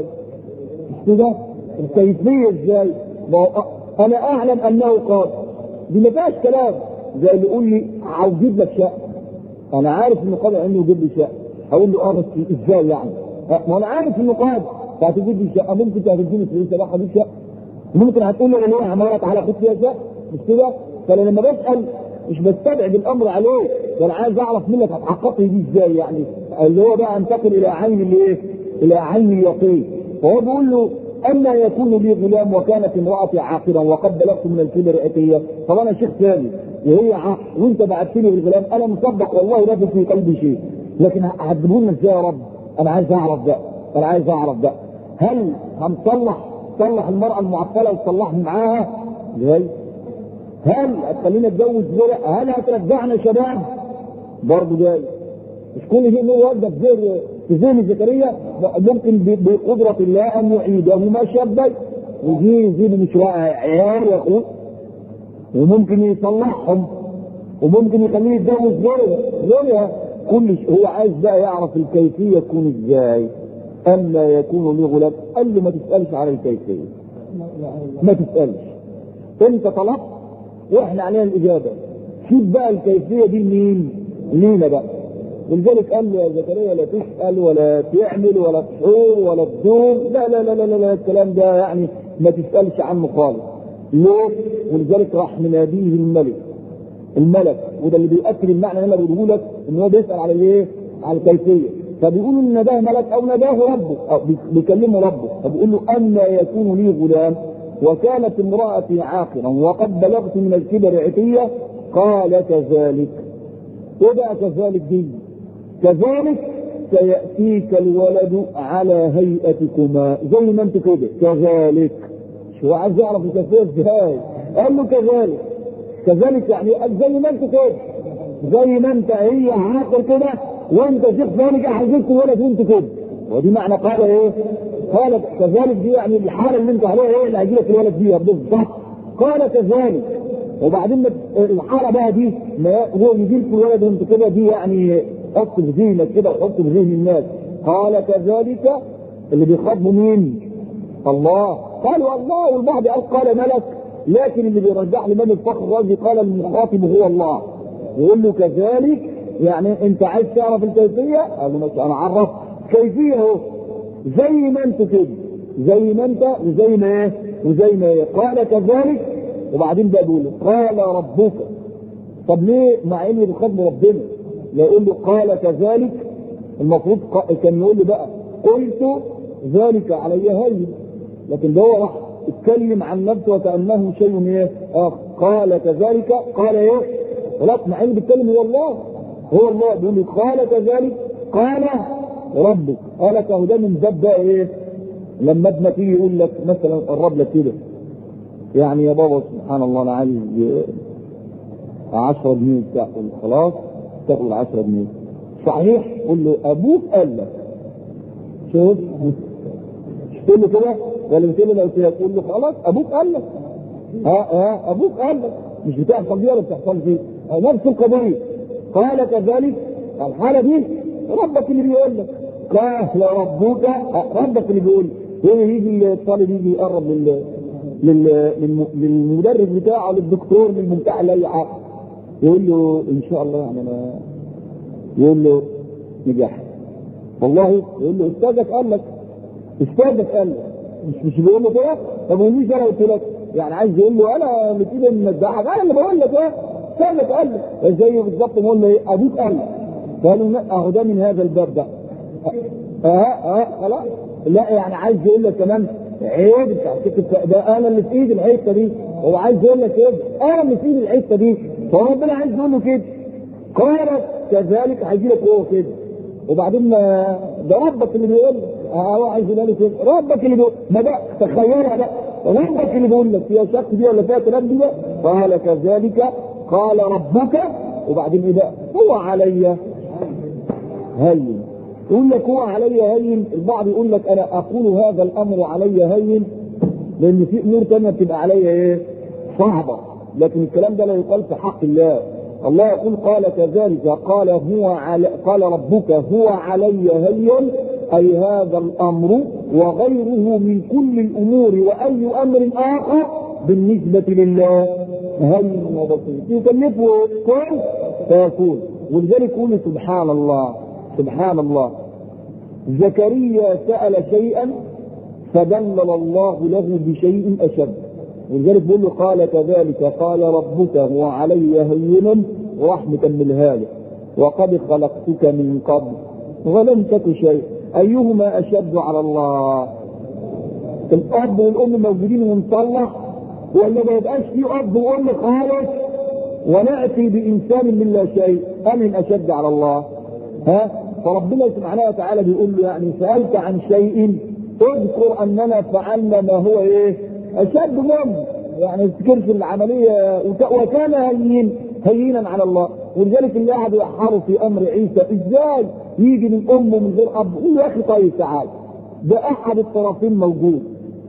كده الكيفيه ازاي انا اعلم انه قادر دي ما فيهاش كلام زي اللي يقول لي هجيب لك شقه انا عارف انه قادر انه يجيب لي شقه هقول له اه بس ازاي يعني ما انا عارف انه قادر فهتجيب لي شقه ممكن تهتديني فلوس بقى هجيب شقه ممكن هتقول لي انا ليه عماله تعالى خد فيها شقه مش كده فانا لما بسال مش بستبعد الامر عليه ده انا عايز اعرف منك هتحقق لي دي ازاي يعني اللي هو بقى انتقل الى عين الايه؟ الى عين اليقين فهو بيقول له اما يكون لي غلام وكانت امراتي عاقرا وقد بلغت من الكبر اتيه طب انا شيخ ثاني وهي عاقر وانت بعتني بالغلام انا مصدق والله لا في قلبي شيء لكن هتجيبوا لنا ازاي يا رب؟ انا عايز اعرف ده انا عايز اعرف ده هل هنصلح تصلح المرأة المعطلة وتصلحني معاها؟ ازاي؟ هل هتخلينا اتجوز غيرها؟ هل هترجعنا شباب؟ برضه جاي مش كل شيء له يوجد في في ذهن زكريا ممكن بقدرة الله أن يعيدهما شابين ويجي يزيد مش عيال يا أخوي وممكن يصلحهم وممكن يخليه يتجوز غيرها غيرها كل شيء هو عايز بقى يعرف الكيفية تكون ازاي اما يكون لي غلام قال له ما تسالش على الكيفيه ما تسالش انت طلبت واحنا علينا الاجابه شوف بقى الكيفيه دي مين لينا بقى ولذلك قال له يا زكريا لا تسال ولا تعمل ولا تحور ولا تدوم لا لا لا لا, لا, لا الكلام ده يعني ما تسالش عنه خالص ليه؟ ولذلك راح مناديه الملك الملك وده اللي بيأكد المعنى اللي انا بقوله لك ان هو بيسال على الايه؟ على الكيفيه فبيقولوا ان نداه ملك او نداه ربه أو بيكلمه ربه فبيقول له اما يكون لي غلام وكانت امرأتي عاقرا وقد بلغت من الكبر عتية قال كذلك وبقى كذلك دي كذلك سيأتيك الولد على هيئتكما زي ما انت كده كذلك شو عايز يعرف الكيفية ازاي قال له كذلك كذلك يعني زي ما انت كده زي ما انت هي عاقر كده وانت شيخ ذلك حزبت ولد وانت كده ودي معنى قال ايه؟ قال كذلك دي يعني الحاله اللي انت عليها ايه اللي هيجي لك الولد فيها بالظبط قال كذلك وبعدين الحاله بقى دي ما هو يجي لك الولد وانت كده دي يعني حط في ذهنك كده وحط في ذهن الناس قال كذلك اللي بيخاطبوا مين؟ الله قالوا الله والبعض قال قال ملك لكن اللي بيرجح لمن الفخر الرازي قال المخاطب هو الله يقول له كذلك يعني انت عايز تعرف الكيفيه؟ قال له ماشي انا اعرف كيفيه اهو زي ما انت كده زي ما انت وزي ما ايه وزي ما ايه قال كذلك وبعدين بقى بيقول قال ربك طب ليه مع انه بيخاطب ربنا لا يقول له قال كذلك المفروض كان يقول له بقى قلت ذلك علي هين لكن ده هو راح اتكلم عن نفسه وكانه شيء ايه اخر قال كذلك قال ايه لا مع انه بيتكلم هو الله هو الله بيقول له قال كذلك قال ربك قال كهو من باب بقى ايه لما ابنك يجي يقول لك مثلا قرب لك كده يعني يا بابا سبحان الله انا عايز 10 جنيه بتاع خلاص تاخد 10 جنيه صحيح قول له ابوك قال لك شوف مش تقول له كده ولا بتقول له لو تقول له خلاص ابوك قال لك ها ها ابوك قال لك مش بتحصل دي ولا بتحصل دي نفس القضيه قال كذلك الحاله دي ربك اللي بيقول لك قال ربك ربك اللي بيقول يجي الطالب يجي يقرب لل للمدرس بتاعه للدكتور للممتع لاي حاجه يقول له ان شاء الله يعني انا يقول له نجح والله يقول له استاذك قال لك استاذك قال لك مش مش بيقول له كده طب وليش انا قلت لك يعني عايز يقول له انا اللي كده مدحك انا اللي بقول لك ايه استاذك قال لك زي بالظبط بقول له ايه ابوك قال لك قالوا لا اهو ده من هذا الباب ده اه اه خلاص لا يعني عايز يقول لك كمان عيب ده انا اللي في ايدي الحته دي هو عايز يقول لك ايه انا اللي في ايدي الحته دي فربنا عايز يقول له كده قال كذلك هيجي لك هو كده وبعدين ده ربك اللي بيقول لك اه عايز يقول لك كده ربك اللي بيقول ما ده تخيلها بقى ربك اللي بيقول لك فيها شك دي ولا فيها كلام دي قال كذلك قال ربك وبعدين ايه بقى هو علي هين يقول لك هو علي هين البعض يقول لك انا اقول هذا الامر علي هين لان في امور ثانيه بتبقى علي ايه صعبه لكن الكلام ده لا يقال في حق الله الله يقول قال كذلك قال هو على قال ربك هو علي هين اي هذا الامر وغيره من كل الامور واي امر اخر بالنسبه لله هين وبسيط يكلفه كن فيكون ولذلك يقول سبحان الله سبحان الله زكريا سأل شيئا فدلل الله له بشيء أشد ولذلك بيقول له قال كذلك قال ربك هو علي هين ورحمة من هذا وقد خلقتك من قبل ولم تك شيء أيهما أشد على الله الأب والأم موجودين ونصلح ولا ما يبقاش في أب وأم خالص ونأتي بإنسان من لا شيء أمن أشد على الله ها فربنا سبحانه وتعالى بيقول له يعني سألت عن شيء اذكر أننا فعلنا ما هو إيه أشد منه يعني افتكرش العملية وكان هين هينا على الله ولذلك اللي قاعد يحاروا في أمر عيسى إزاي يجي من أمه من غير أب يقول له يا أخي طيب تعال ده أحد الطرفين موجود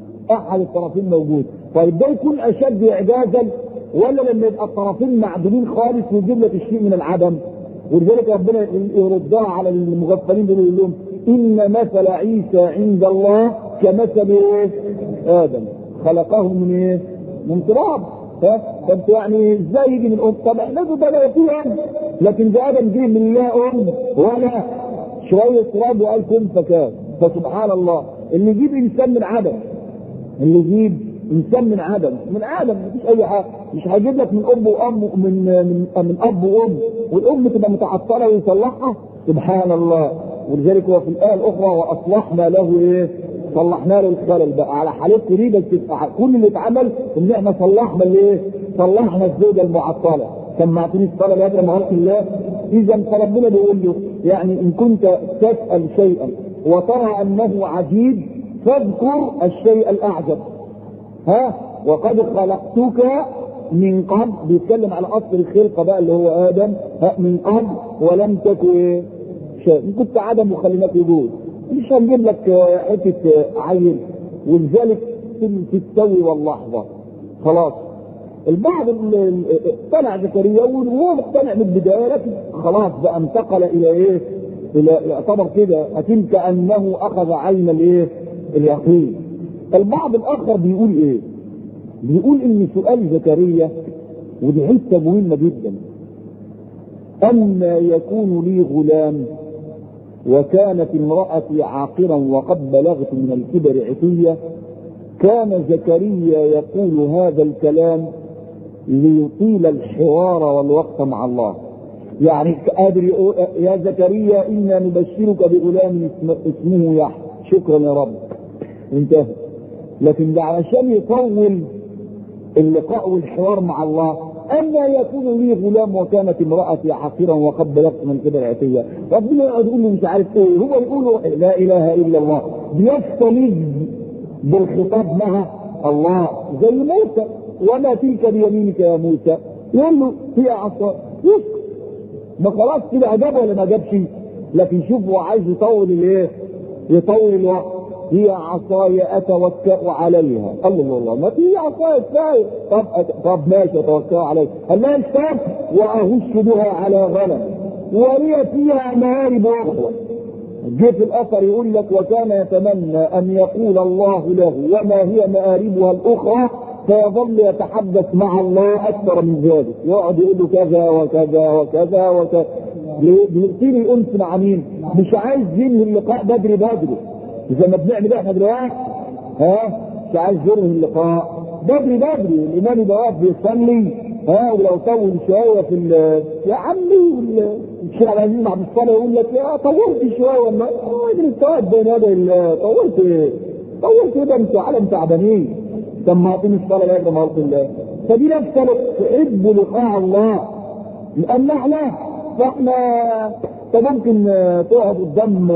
أحد الطرفين موجود طيب ده يكون أشد إعجازا ولا لما يبقى الطرفين معدومين خالص ويجيب لك الشيء من العدم ولذلك ربنا يردها على المغفلين يقول لهم ان مثل عيسى عند الله كمثل ايه؟ ادم خلقه من ايه؟ من تراب فانت يعني ازاي يجي من ام؟ طب احنا ده في ام لكن ده ادم جه من لا ام ولا شويه تراب وقال كن فكان فسبحان الله اللي يجيب انسان من عدم اللي يجيب انسان من عدم من ادم مفيش اي حاجه مش هيجيب لك من اب وام من من من اب وام والام تبقى متعطله ويصلحها سبحان الله ولذلك هو في الايه الاخرى واصلحنا له ايه؟ صلحنا له الخلل بقى على حالته دي بس كل اللي اتعمل ان احنا صلحنا الايه؟ صلحنا الزوجه المعطله سمعتني الصلاه يا ابن خلق الله اذا فربنا بيقول له يعني ان كنت تسال شيئا وترى انه عجيب فاذكر الشيء الاعجب ها وقد خلقتك من قبل بيتكلم على اصل الخلقه بقى اللي هو ادم ها من قبل ولم تكن ايه شيء كنت عدم وخليناك وجود مش هنجيب لك حته عين ولذلك في التوي واللحظه خلاص البعض اقتنع زكريا وهو مقتنع من البدايه لكن خلاص بقى انتقل الى ايه؟ الى يعتبر كده اتلك انه اخذ عين الايه؟ اليقين البعض الاخر بيقول ايه بيقول ان سؤال زكريا ودي حته مهمه جدا أما يكون لي غلام وكانت امرأتي عاقرا وقد بلغت من الكبر عتية كان زكريا يقول هذا الكلام ليطيل الحوار والوقت مع الله يعني قادر يا زكريا إنا نبشرك بغلام اسمه يحيى شكرا يا رب انتهى لكن ده علشان يطول اللقاء والحوار مع الله أما يكون لي غلام وكانت امرأتي عاقرا وقد بلغت من كبر عتية ربنا يقعد يقول له مش عارف ايه هو يقول لا إله إلا الله بيستمد بالخطاب مع الله زي موسى وما تلك بيمينك يا موسى يقول له هي عصا يسكت ما خلاص كده أجاب ولا ما جابش لكن شوف هو عايز يطول الايه يطول الوقت هي عصاي اتوكا عليها الله الله ما في عصاي كفايه طب طب ماشي اتوكا عليها قال لها استاذ واهش بها على غنم ولي فيها مآرب اخرى جه في الاثر يقول لك وكان يتمنى ان يقول الله له وما هي مآربها الاخرى فيظل يتحدث مع الله اكثر من ذلك يقعد يقول له كذا وكذا وكذا وكذا بيصير الانس مع مين؟ مش عايز ينهي اللقاء بدري بدري زي ما بنعمل احنا دلوقتي ها مش عايز ينهي اللقاء بدري بدري الامام يبقى واقف بيصلي ها ولو طول شويه في يا عمي الشيخ عبد العزيز عبد الصالح يقول لك يا طولت شويه ولا راجل التواد بين يدي طولت ايه؟ طولت ايه ده انتوا عالم تعبانين سمعتني الصلاه لا يجرم خلق الله فدي نفسها تحب لقاء الله لان احنا فاحنا انت ممكن تقعد قدام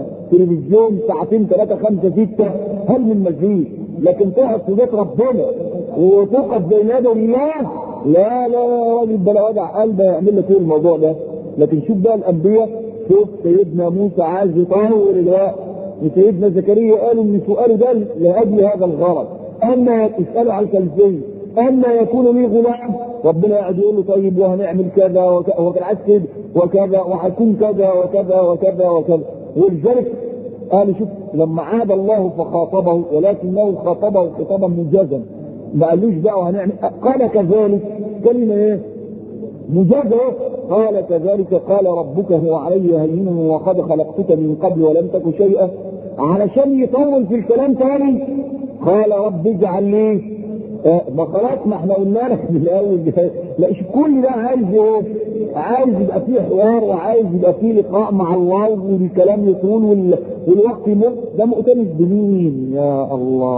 تلفزيون ساعتين ثلاثة خمسة ستة هل من مزيد لكن تقعد في بيت ربنا وتوقف بين يدي الله لا لا راجل بلا وجع قلب يعمل لك ايه الموضوع ده لكن شوف بقى الانبياء شوف سيدنا موسى عايز يطول الوقت وسيدنا زكريا قالوا ان سؤاله ده لاجل هذا الغرض اما تساله على الكلفيه اما يكون لي غلام ربنا يقعد يقول له طيب وهنعمل كذا وكذا وكان عايز كده وكذا وهيكون كذا وكذا وكذا وكذا ولذلك قال شوف لما عاد الله فخاطبه ولكنه خاطبه خطابا مجازا ما قالوش بقى وهنعمل قال كذلك كلمه ايه؟ مجازة قال كذلك قال ربك هو علي هين وقد خلقتك من قبل ولم تك شيئا علشان يطول في الكلام تاني قال رب اجعل لي آه ما خلاص ما احنا قلنا لك من الاول لا كل ده عايز ايه؟ عايز يبقى فيه حوار وعايز يبقى فيه لقاء مع الله والكلام يطول وال... والوقت يمر ده مؤتمس بمين يا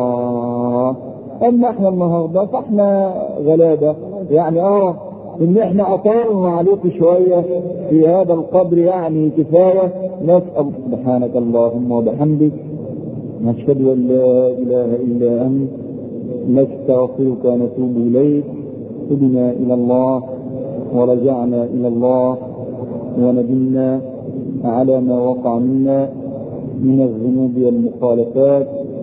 الله اما احنا النهارده فاحنا غلابه يعني اه ان احنا اطالنا عليك شويه في هذا القدر يعني كفايه نسال سبحانك اللهم وبحمدك نشهد ان لا اله الا انت نستغفرك ونتوب اليك تبنا الى الله ورجعنا الى الله وندمنا على ما وقع منا من الذنوب والمخالفات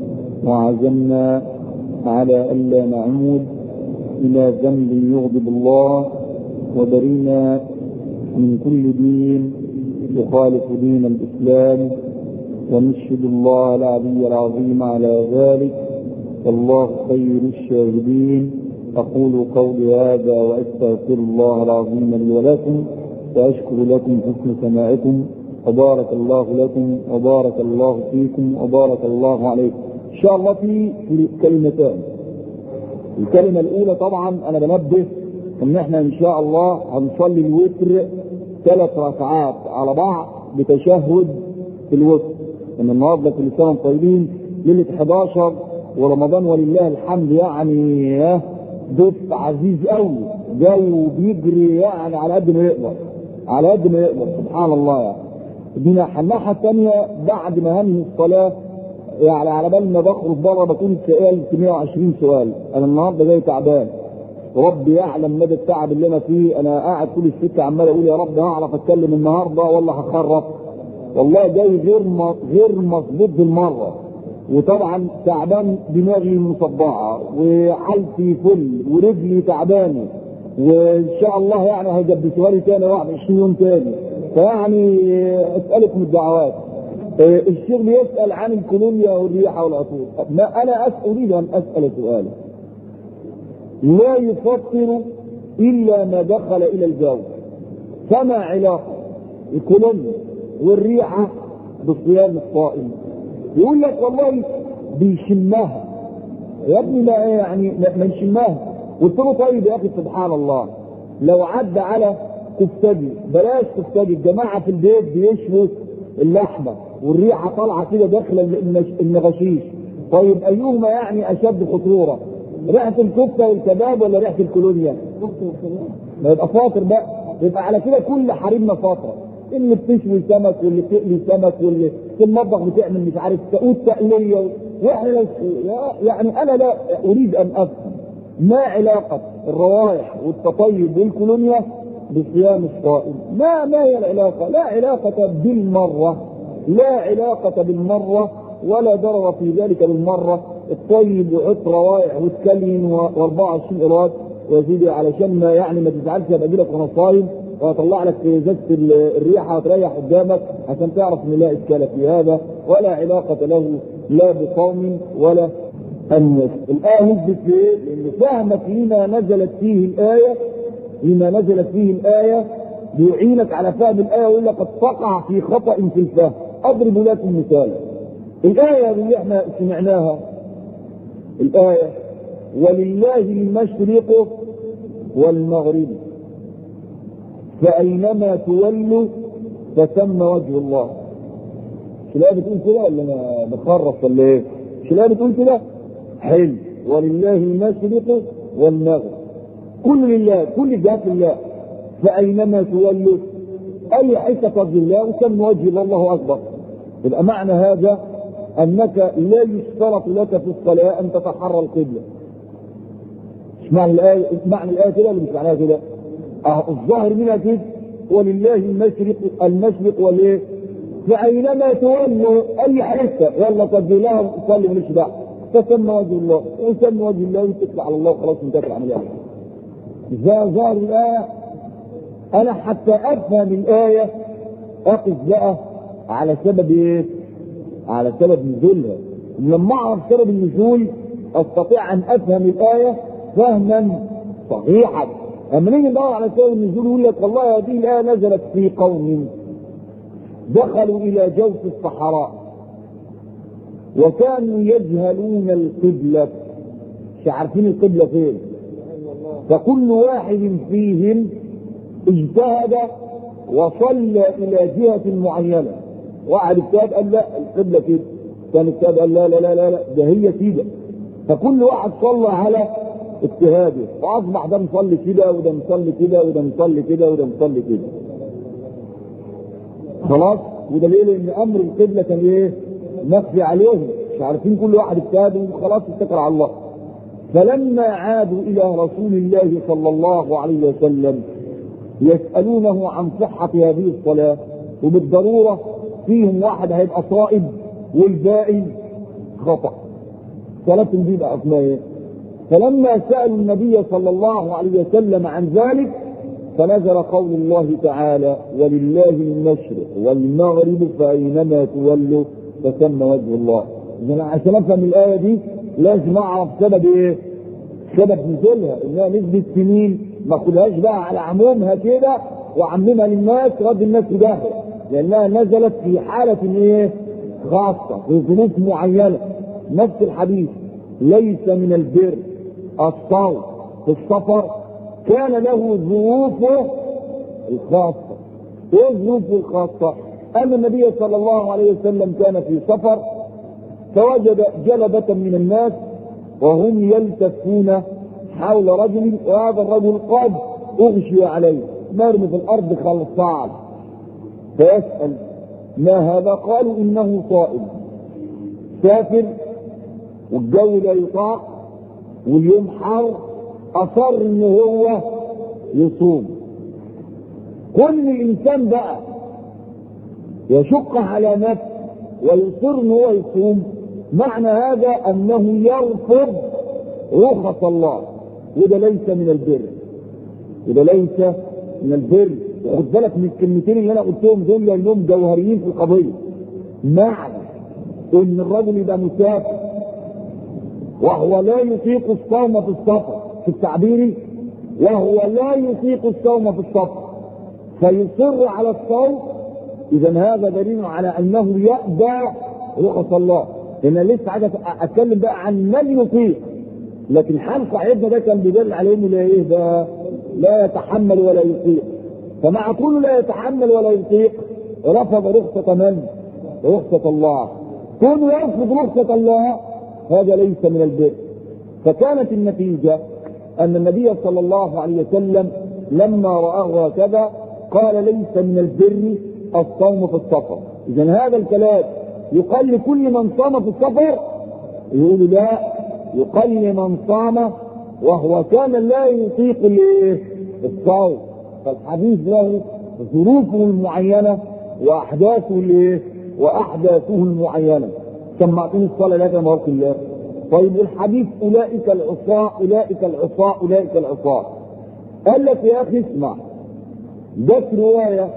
وعزمنا على الا نعود الى ذنب يغضب الله وبرينا من كل دين يخالف دين الاسلام ونشهد الله العلي العظيم على ذلك والله خير الشاهدين أقول قولي هذا وأستغفر الله العظيم لي ولكم وأشكر لكم حسن سماعكم وبارك الله لكم وبارك الله فيكم وبارك الله عليكم إن شاء الله في كلمتان الكلمة الأولى طبعا أنا بنبه إن إحنا إن شاء الله هنصلي الوتر ثلاث ركعات على بعض بتشهد في الوتر إن النهارده كل سنة طيبين ليلة 11 ورمضان ولله الحمد يعني ضيف عزيز قوي جاي وبيجري يعني على قد ما يقدر على قد ما يقدر سبحان الله يعني دي الناحيه الثانيه بعد ما هنهي الصلاه يعني على بال ما بخرج بره بكون سالت 120 سؤال انا النهارده جاي تعبان ربي يعلم مدى التعب اللي انا فيه انا قاعد طول السكه عمال اقول يا رب هعرف اتكلم النهارده ولا هخرف والله جاي غير غير مظبوط بالمره وطبعا تعبان دماغي مصدعه وحالتي فل ورجلي تعبانه وان شاء الله يعني هيجبسوها لي تاني 21 يوم تاني فيعني اسالكم الدعوات الشيخ بيسال عن الكولونيا والريحه والعطور ما انا اسال اريد ان اسال سؤالا لا يفطر الا ما دخل الى الجو فما علاقة الكولوم والريحة بالصيام الصائم يقول لك والله بيشمها يا ابني ما يعني ما نشمها قلت له طيب يا اخي سبحان الله لو عدى على كفتاجي بلاش كفتاجي الجماعه في البيت بيشووا اللحمه والريحه طالعه كده داخله النغشيش طيب ايهما يعني اشد خطوره ريحه الكفته والكباب ولا ريحه الكولونيا؟ ما يبقى فاطر بقى يبقى على كده كل حريمنا فاطره اللي بتشوي سمك واللي بتقلي سمك واللي في المطبخ بتعمل مش عارف تقود تقليه واحنا يعني انا لا اريد ان افهم ما علاقه الروائح والتطيب والكولونيا بصيام الصائم ما ما هي العلاقه؟ لا علاقه بالمره لا علاقه بالمره ولا ضرر في ذلك بالمره الطيب وعط روائح وتكلين و24 ايراد يا سيدي علشان ما يعني ما تزعلش ابقى اجي لك وانا صايم واطلع لك ازازه الريحه وتريح قدامك عشان تعرف ان لا اشكال في هذا ولا علاقه له لا بقوم ولا الناس. الايه نزلت ليه؟ لان فهمك لما نزلت فيه الايه لما نزلت فيه الايه يعينك على فهم الايه ويقول لك قد تقع في خطا في الفهم. اضرب لكم مثال. الايه اللي احنا سمعناها الايه ولله المشرق والمغرب فأينما تولوا فثم وجه الله مش لا بتقول كده ولا انا بخرف ولا ايه؟ مش لا بتقول كده؟ حلو ولله المشرق والمغرب كل لله كل جهات الله فأينما تولوا أي حتة وجه الله وثم وجه الله الله أكبر يبقى معنى هذا أنك لا يشترط لك في الصلاة أن تتحرى القبلة مش معنى الآية معنى الآية كده ولا مش معناها كده؟ أه الظاهر منها كده ولله المشرق المشرق والايه؟ فأينما تولوا أي حتة يلا قد لها صلي ماليش دعوة فسمى وجه الله وسمى وجه الله واتكل على الله وخلاص انتهت العملية ظاهر الآية أنا حتى أفهم الآية أقف بقى على سبب إيه؟ على سبب نزولها لما أعرف سبب النزول أستطيع أن أفهم الآية فهما صحيحا اما نيجي ندور على سبب النزول يقول لك والله هذه الايه نزلت في قوم دخلوا الى جوف الصحراء وكانوا يجهلون القبلة مش عارفين القبلة فين فكل واحد فيهم اجتهد وصلى الى جهة معينة واحد اجتهد قال لا القبلة كده ثاني اجتهد قال لا لا لا لا, لا ده هي كده فكل واحد صلى على اجتهاده فاصبح ده مصلي كده وده مصلي كده وده مصلي كده وده مصلي كده خلاص وده ليه لان امر القبله كان ايه مخفي عليهم مش عارفين كل واحد اجتهاد وخلاص اتكل على الله فلما عادوا الى رسول الله صلى الله عليه وسلم يسالونه عن صحه هذه الصلاه وبالضروره فيهم واحد هيبقى صائب والباقي خطا صلاتهم دي بقى اسمها ايه؟ فلما سألوا النبي صلى الله عليه وسلم عن ذلك فنزل قول الله تعالى ولله المشرق والمغرب فأينما تولوا فثم وجه الله إذا عشان أفهم الآية دي لازم أعرف سبب إيه؟ سبب نزولها إنها نسبة سنين ما أخدهاش بقى على عمومها كده وأعممها للناس رد الناس ده لأنها نزلت في حالة إيه؟ خاصة في ظروف معينة نفس الحديث ليس من البر الصوم في السفر كان له ظروفه الخاصة ايه ظروفه الخاصة؟ أن النبي صلى الله عليه وسلم كان في سفر فوجد جلبة من الناس وهم يلتفون حول رجل وهذا الرجل قد أغشي عليه مرمي في الأرض خلصان فيسأل ما هذا؟ قالوا إنه صائم سافر والجو لا يطاق واليوم حر اصر ان هو يصوم كل انسان بقى يشق على نفسه ويصر ان هو يصوم معنى هذا انه يرفض رخص الله وده ليس من البر وده ليس من البر خد بالك من الكلمتين اللي انا قلتهم دول لانهم جوهريين في القضيه معنى ان الرجل يبقى مسافر وهو لا يطيق الصوم في السفر في التعبير وهو لا يطيق الصوم في السفر فيصر على الصوم اذا هذا دليل على انه يأبى رخص الله لان لسه عايز اتكلم بقى عن من يطيق لكن حال صاحبنا ده كان بيدل على انه لا ايه ده لا يتحمل ولا يطيق فمع كونه لا يتحمل ولا يطيق رفض رخصة من؟ رخصة الله كونه يرفض رخصة الله هذا ليس من البر فكانت النتيجة أن النبي صلى الله عليه وسلم لما رآه هكذا قال ليس من البر الصوم في السفر إذا هذا الكلام يقال لكل من صام في السفر يقول لا يقال لمن صام وهو كان لا يطيق الصوم فالحديث له ظروفه المعينة وأحداثه الايه؟ وأحداثه المعينة سمعتني الصلاة لا كما الله طيب الحديث أولئك العصاة أولئك العصاة أولئك العصاة قال لك يا أخي اسمع ده رواية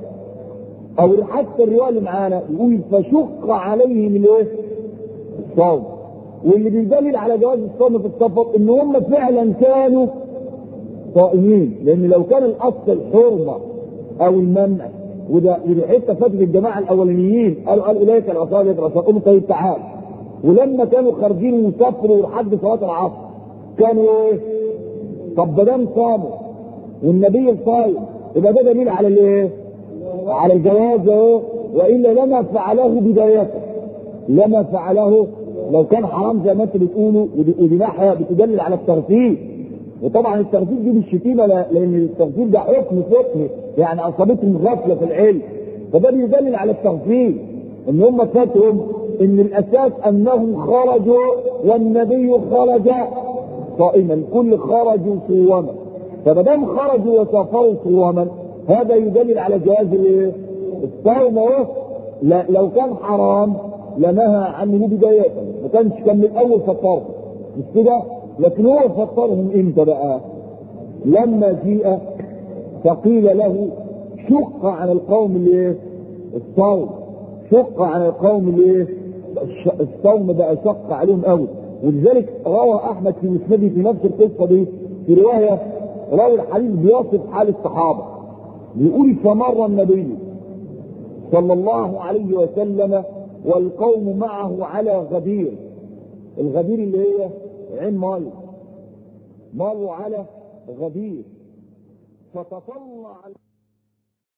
أو حتى الرواية اللي معانا يقول فشق عليهم الايه؟ الصوم واللي بيدلل على جواز الصوم في السفر ان هم فعلا كانوا صائمين لان لو كان الاصل الحرمه او المنع وده ودي حته فاتت الجماعه الاولانيين قالوا قال اولئك العصاه اولئك العصاه قلنا طيب تعال ولما كانوا خارجين يسافروا لحد صلاه العصر كانوا ايه؟ طب ما دام صاموا والنبي صايم يبقى ده دليل على الايه؟ على الجواز اهو والا لما فعله بدايته لما فعله لو كان حرام زي ما انتم بتقولوا ودي ناحيه بتدلل على الترتيب وطبعا الترتيب دي مش شتيمه لان الترتيب ده حكم فقهي يعني اصابتهم غفله في العلم فده بيدلل على الترتيب ان هم فاتهم ان الاساس انهم خرجوا والنبي خرج صائما كل خرجوا صوما فما دام خرجوا وسافروا صوما هذا يدلل على جواز الصوم اهو لو كان حرام لنهى عنه بداية ما كانش كان من الاول فطر مش كده لكن هو فطرهم امتى بقى لما جيء فقيل له شق عن القوم الايه الصوم شق عن القوم الايه الصوم بقى شق عليهم قوي ولذلك روى احمد في مسنده في نفس القصه دي في روايه راوي الحديث بيصف حال الصحابه بيقول فمر النبي صلى الله عليه وسلم والقوم معه على غدير الغدير اللي هي عين مي مروا على غدير فتطلع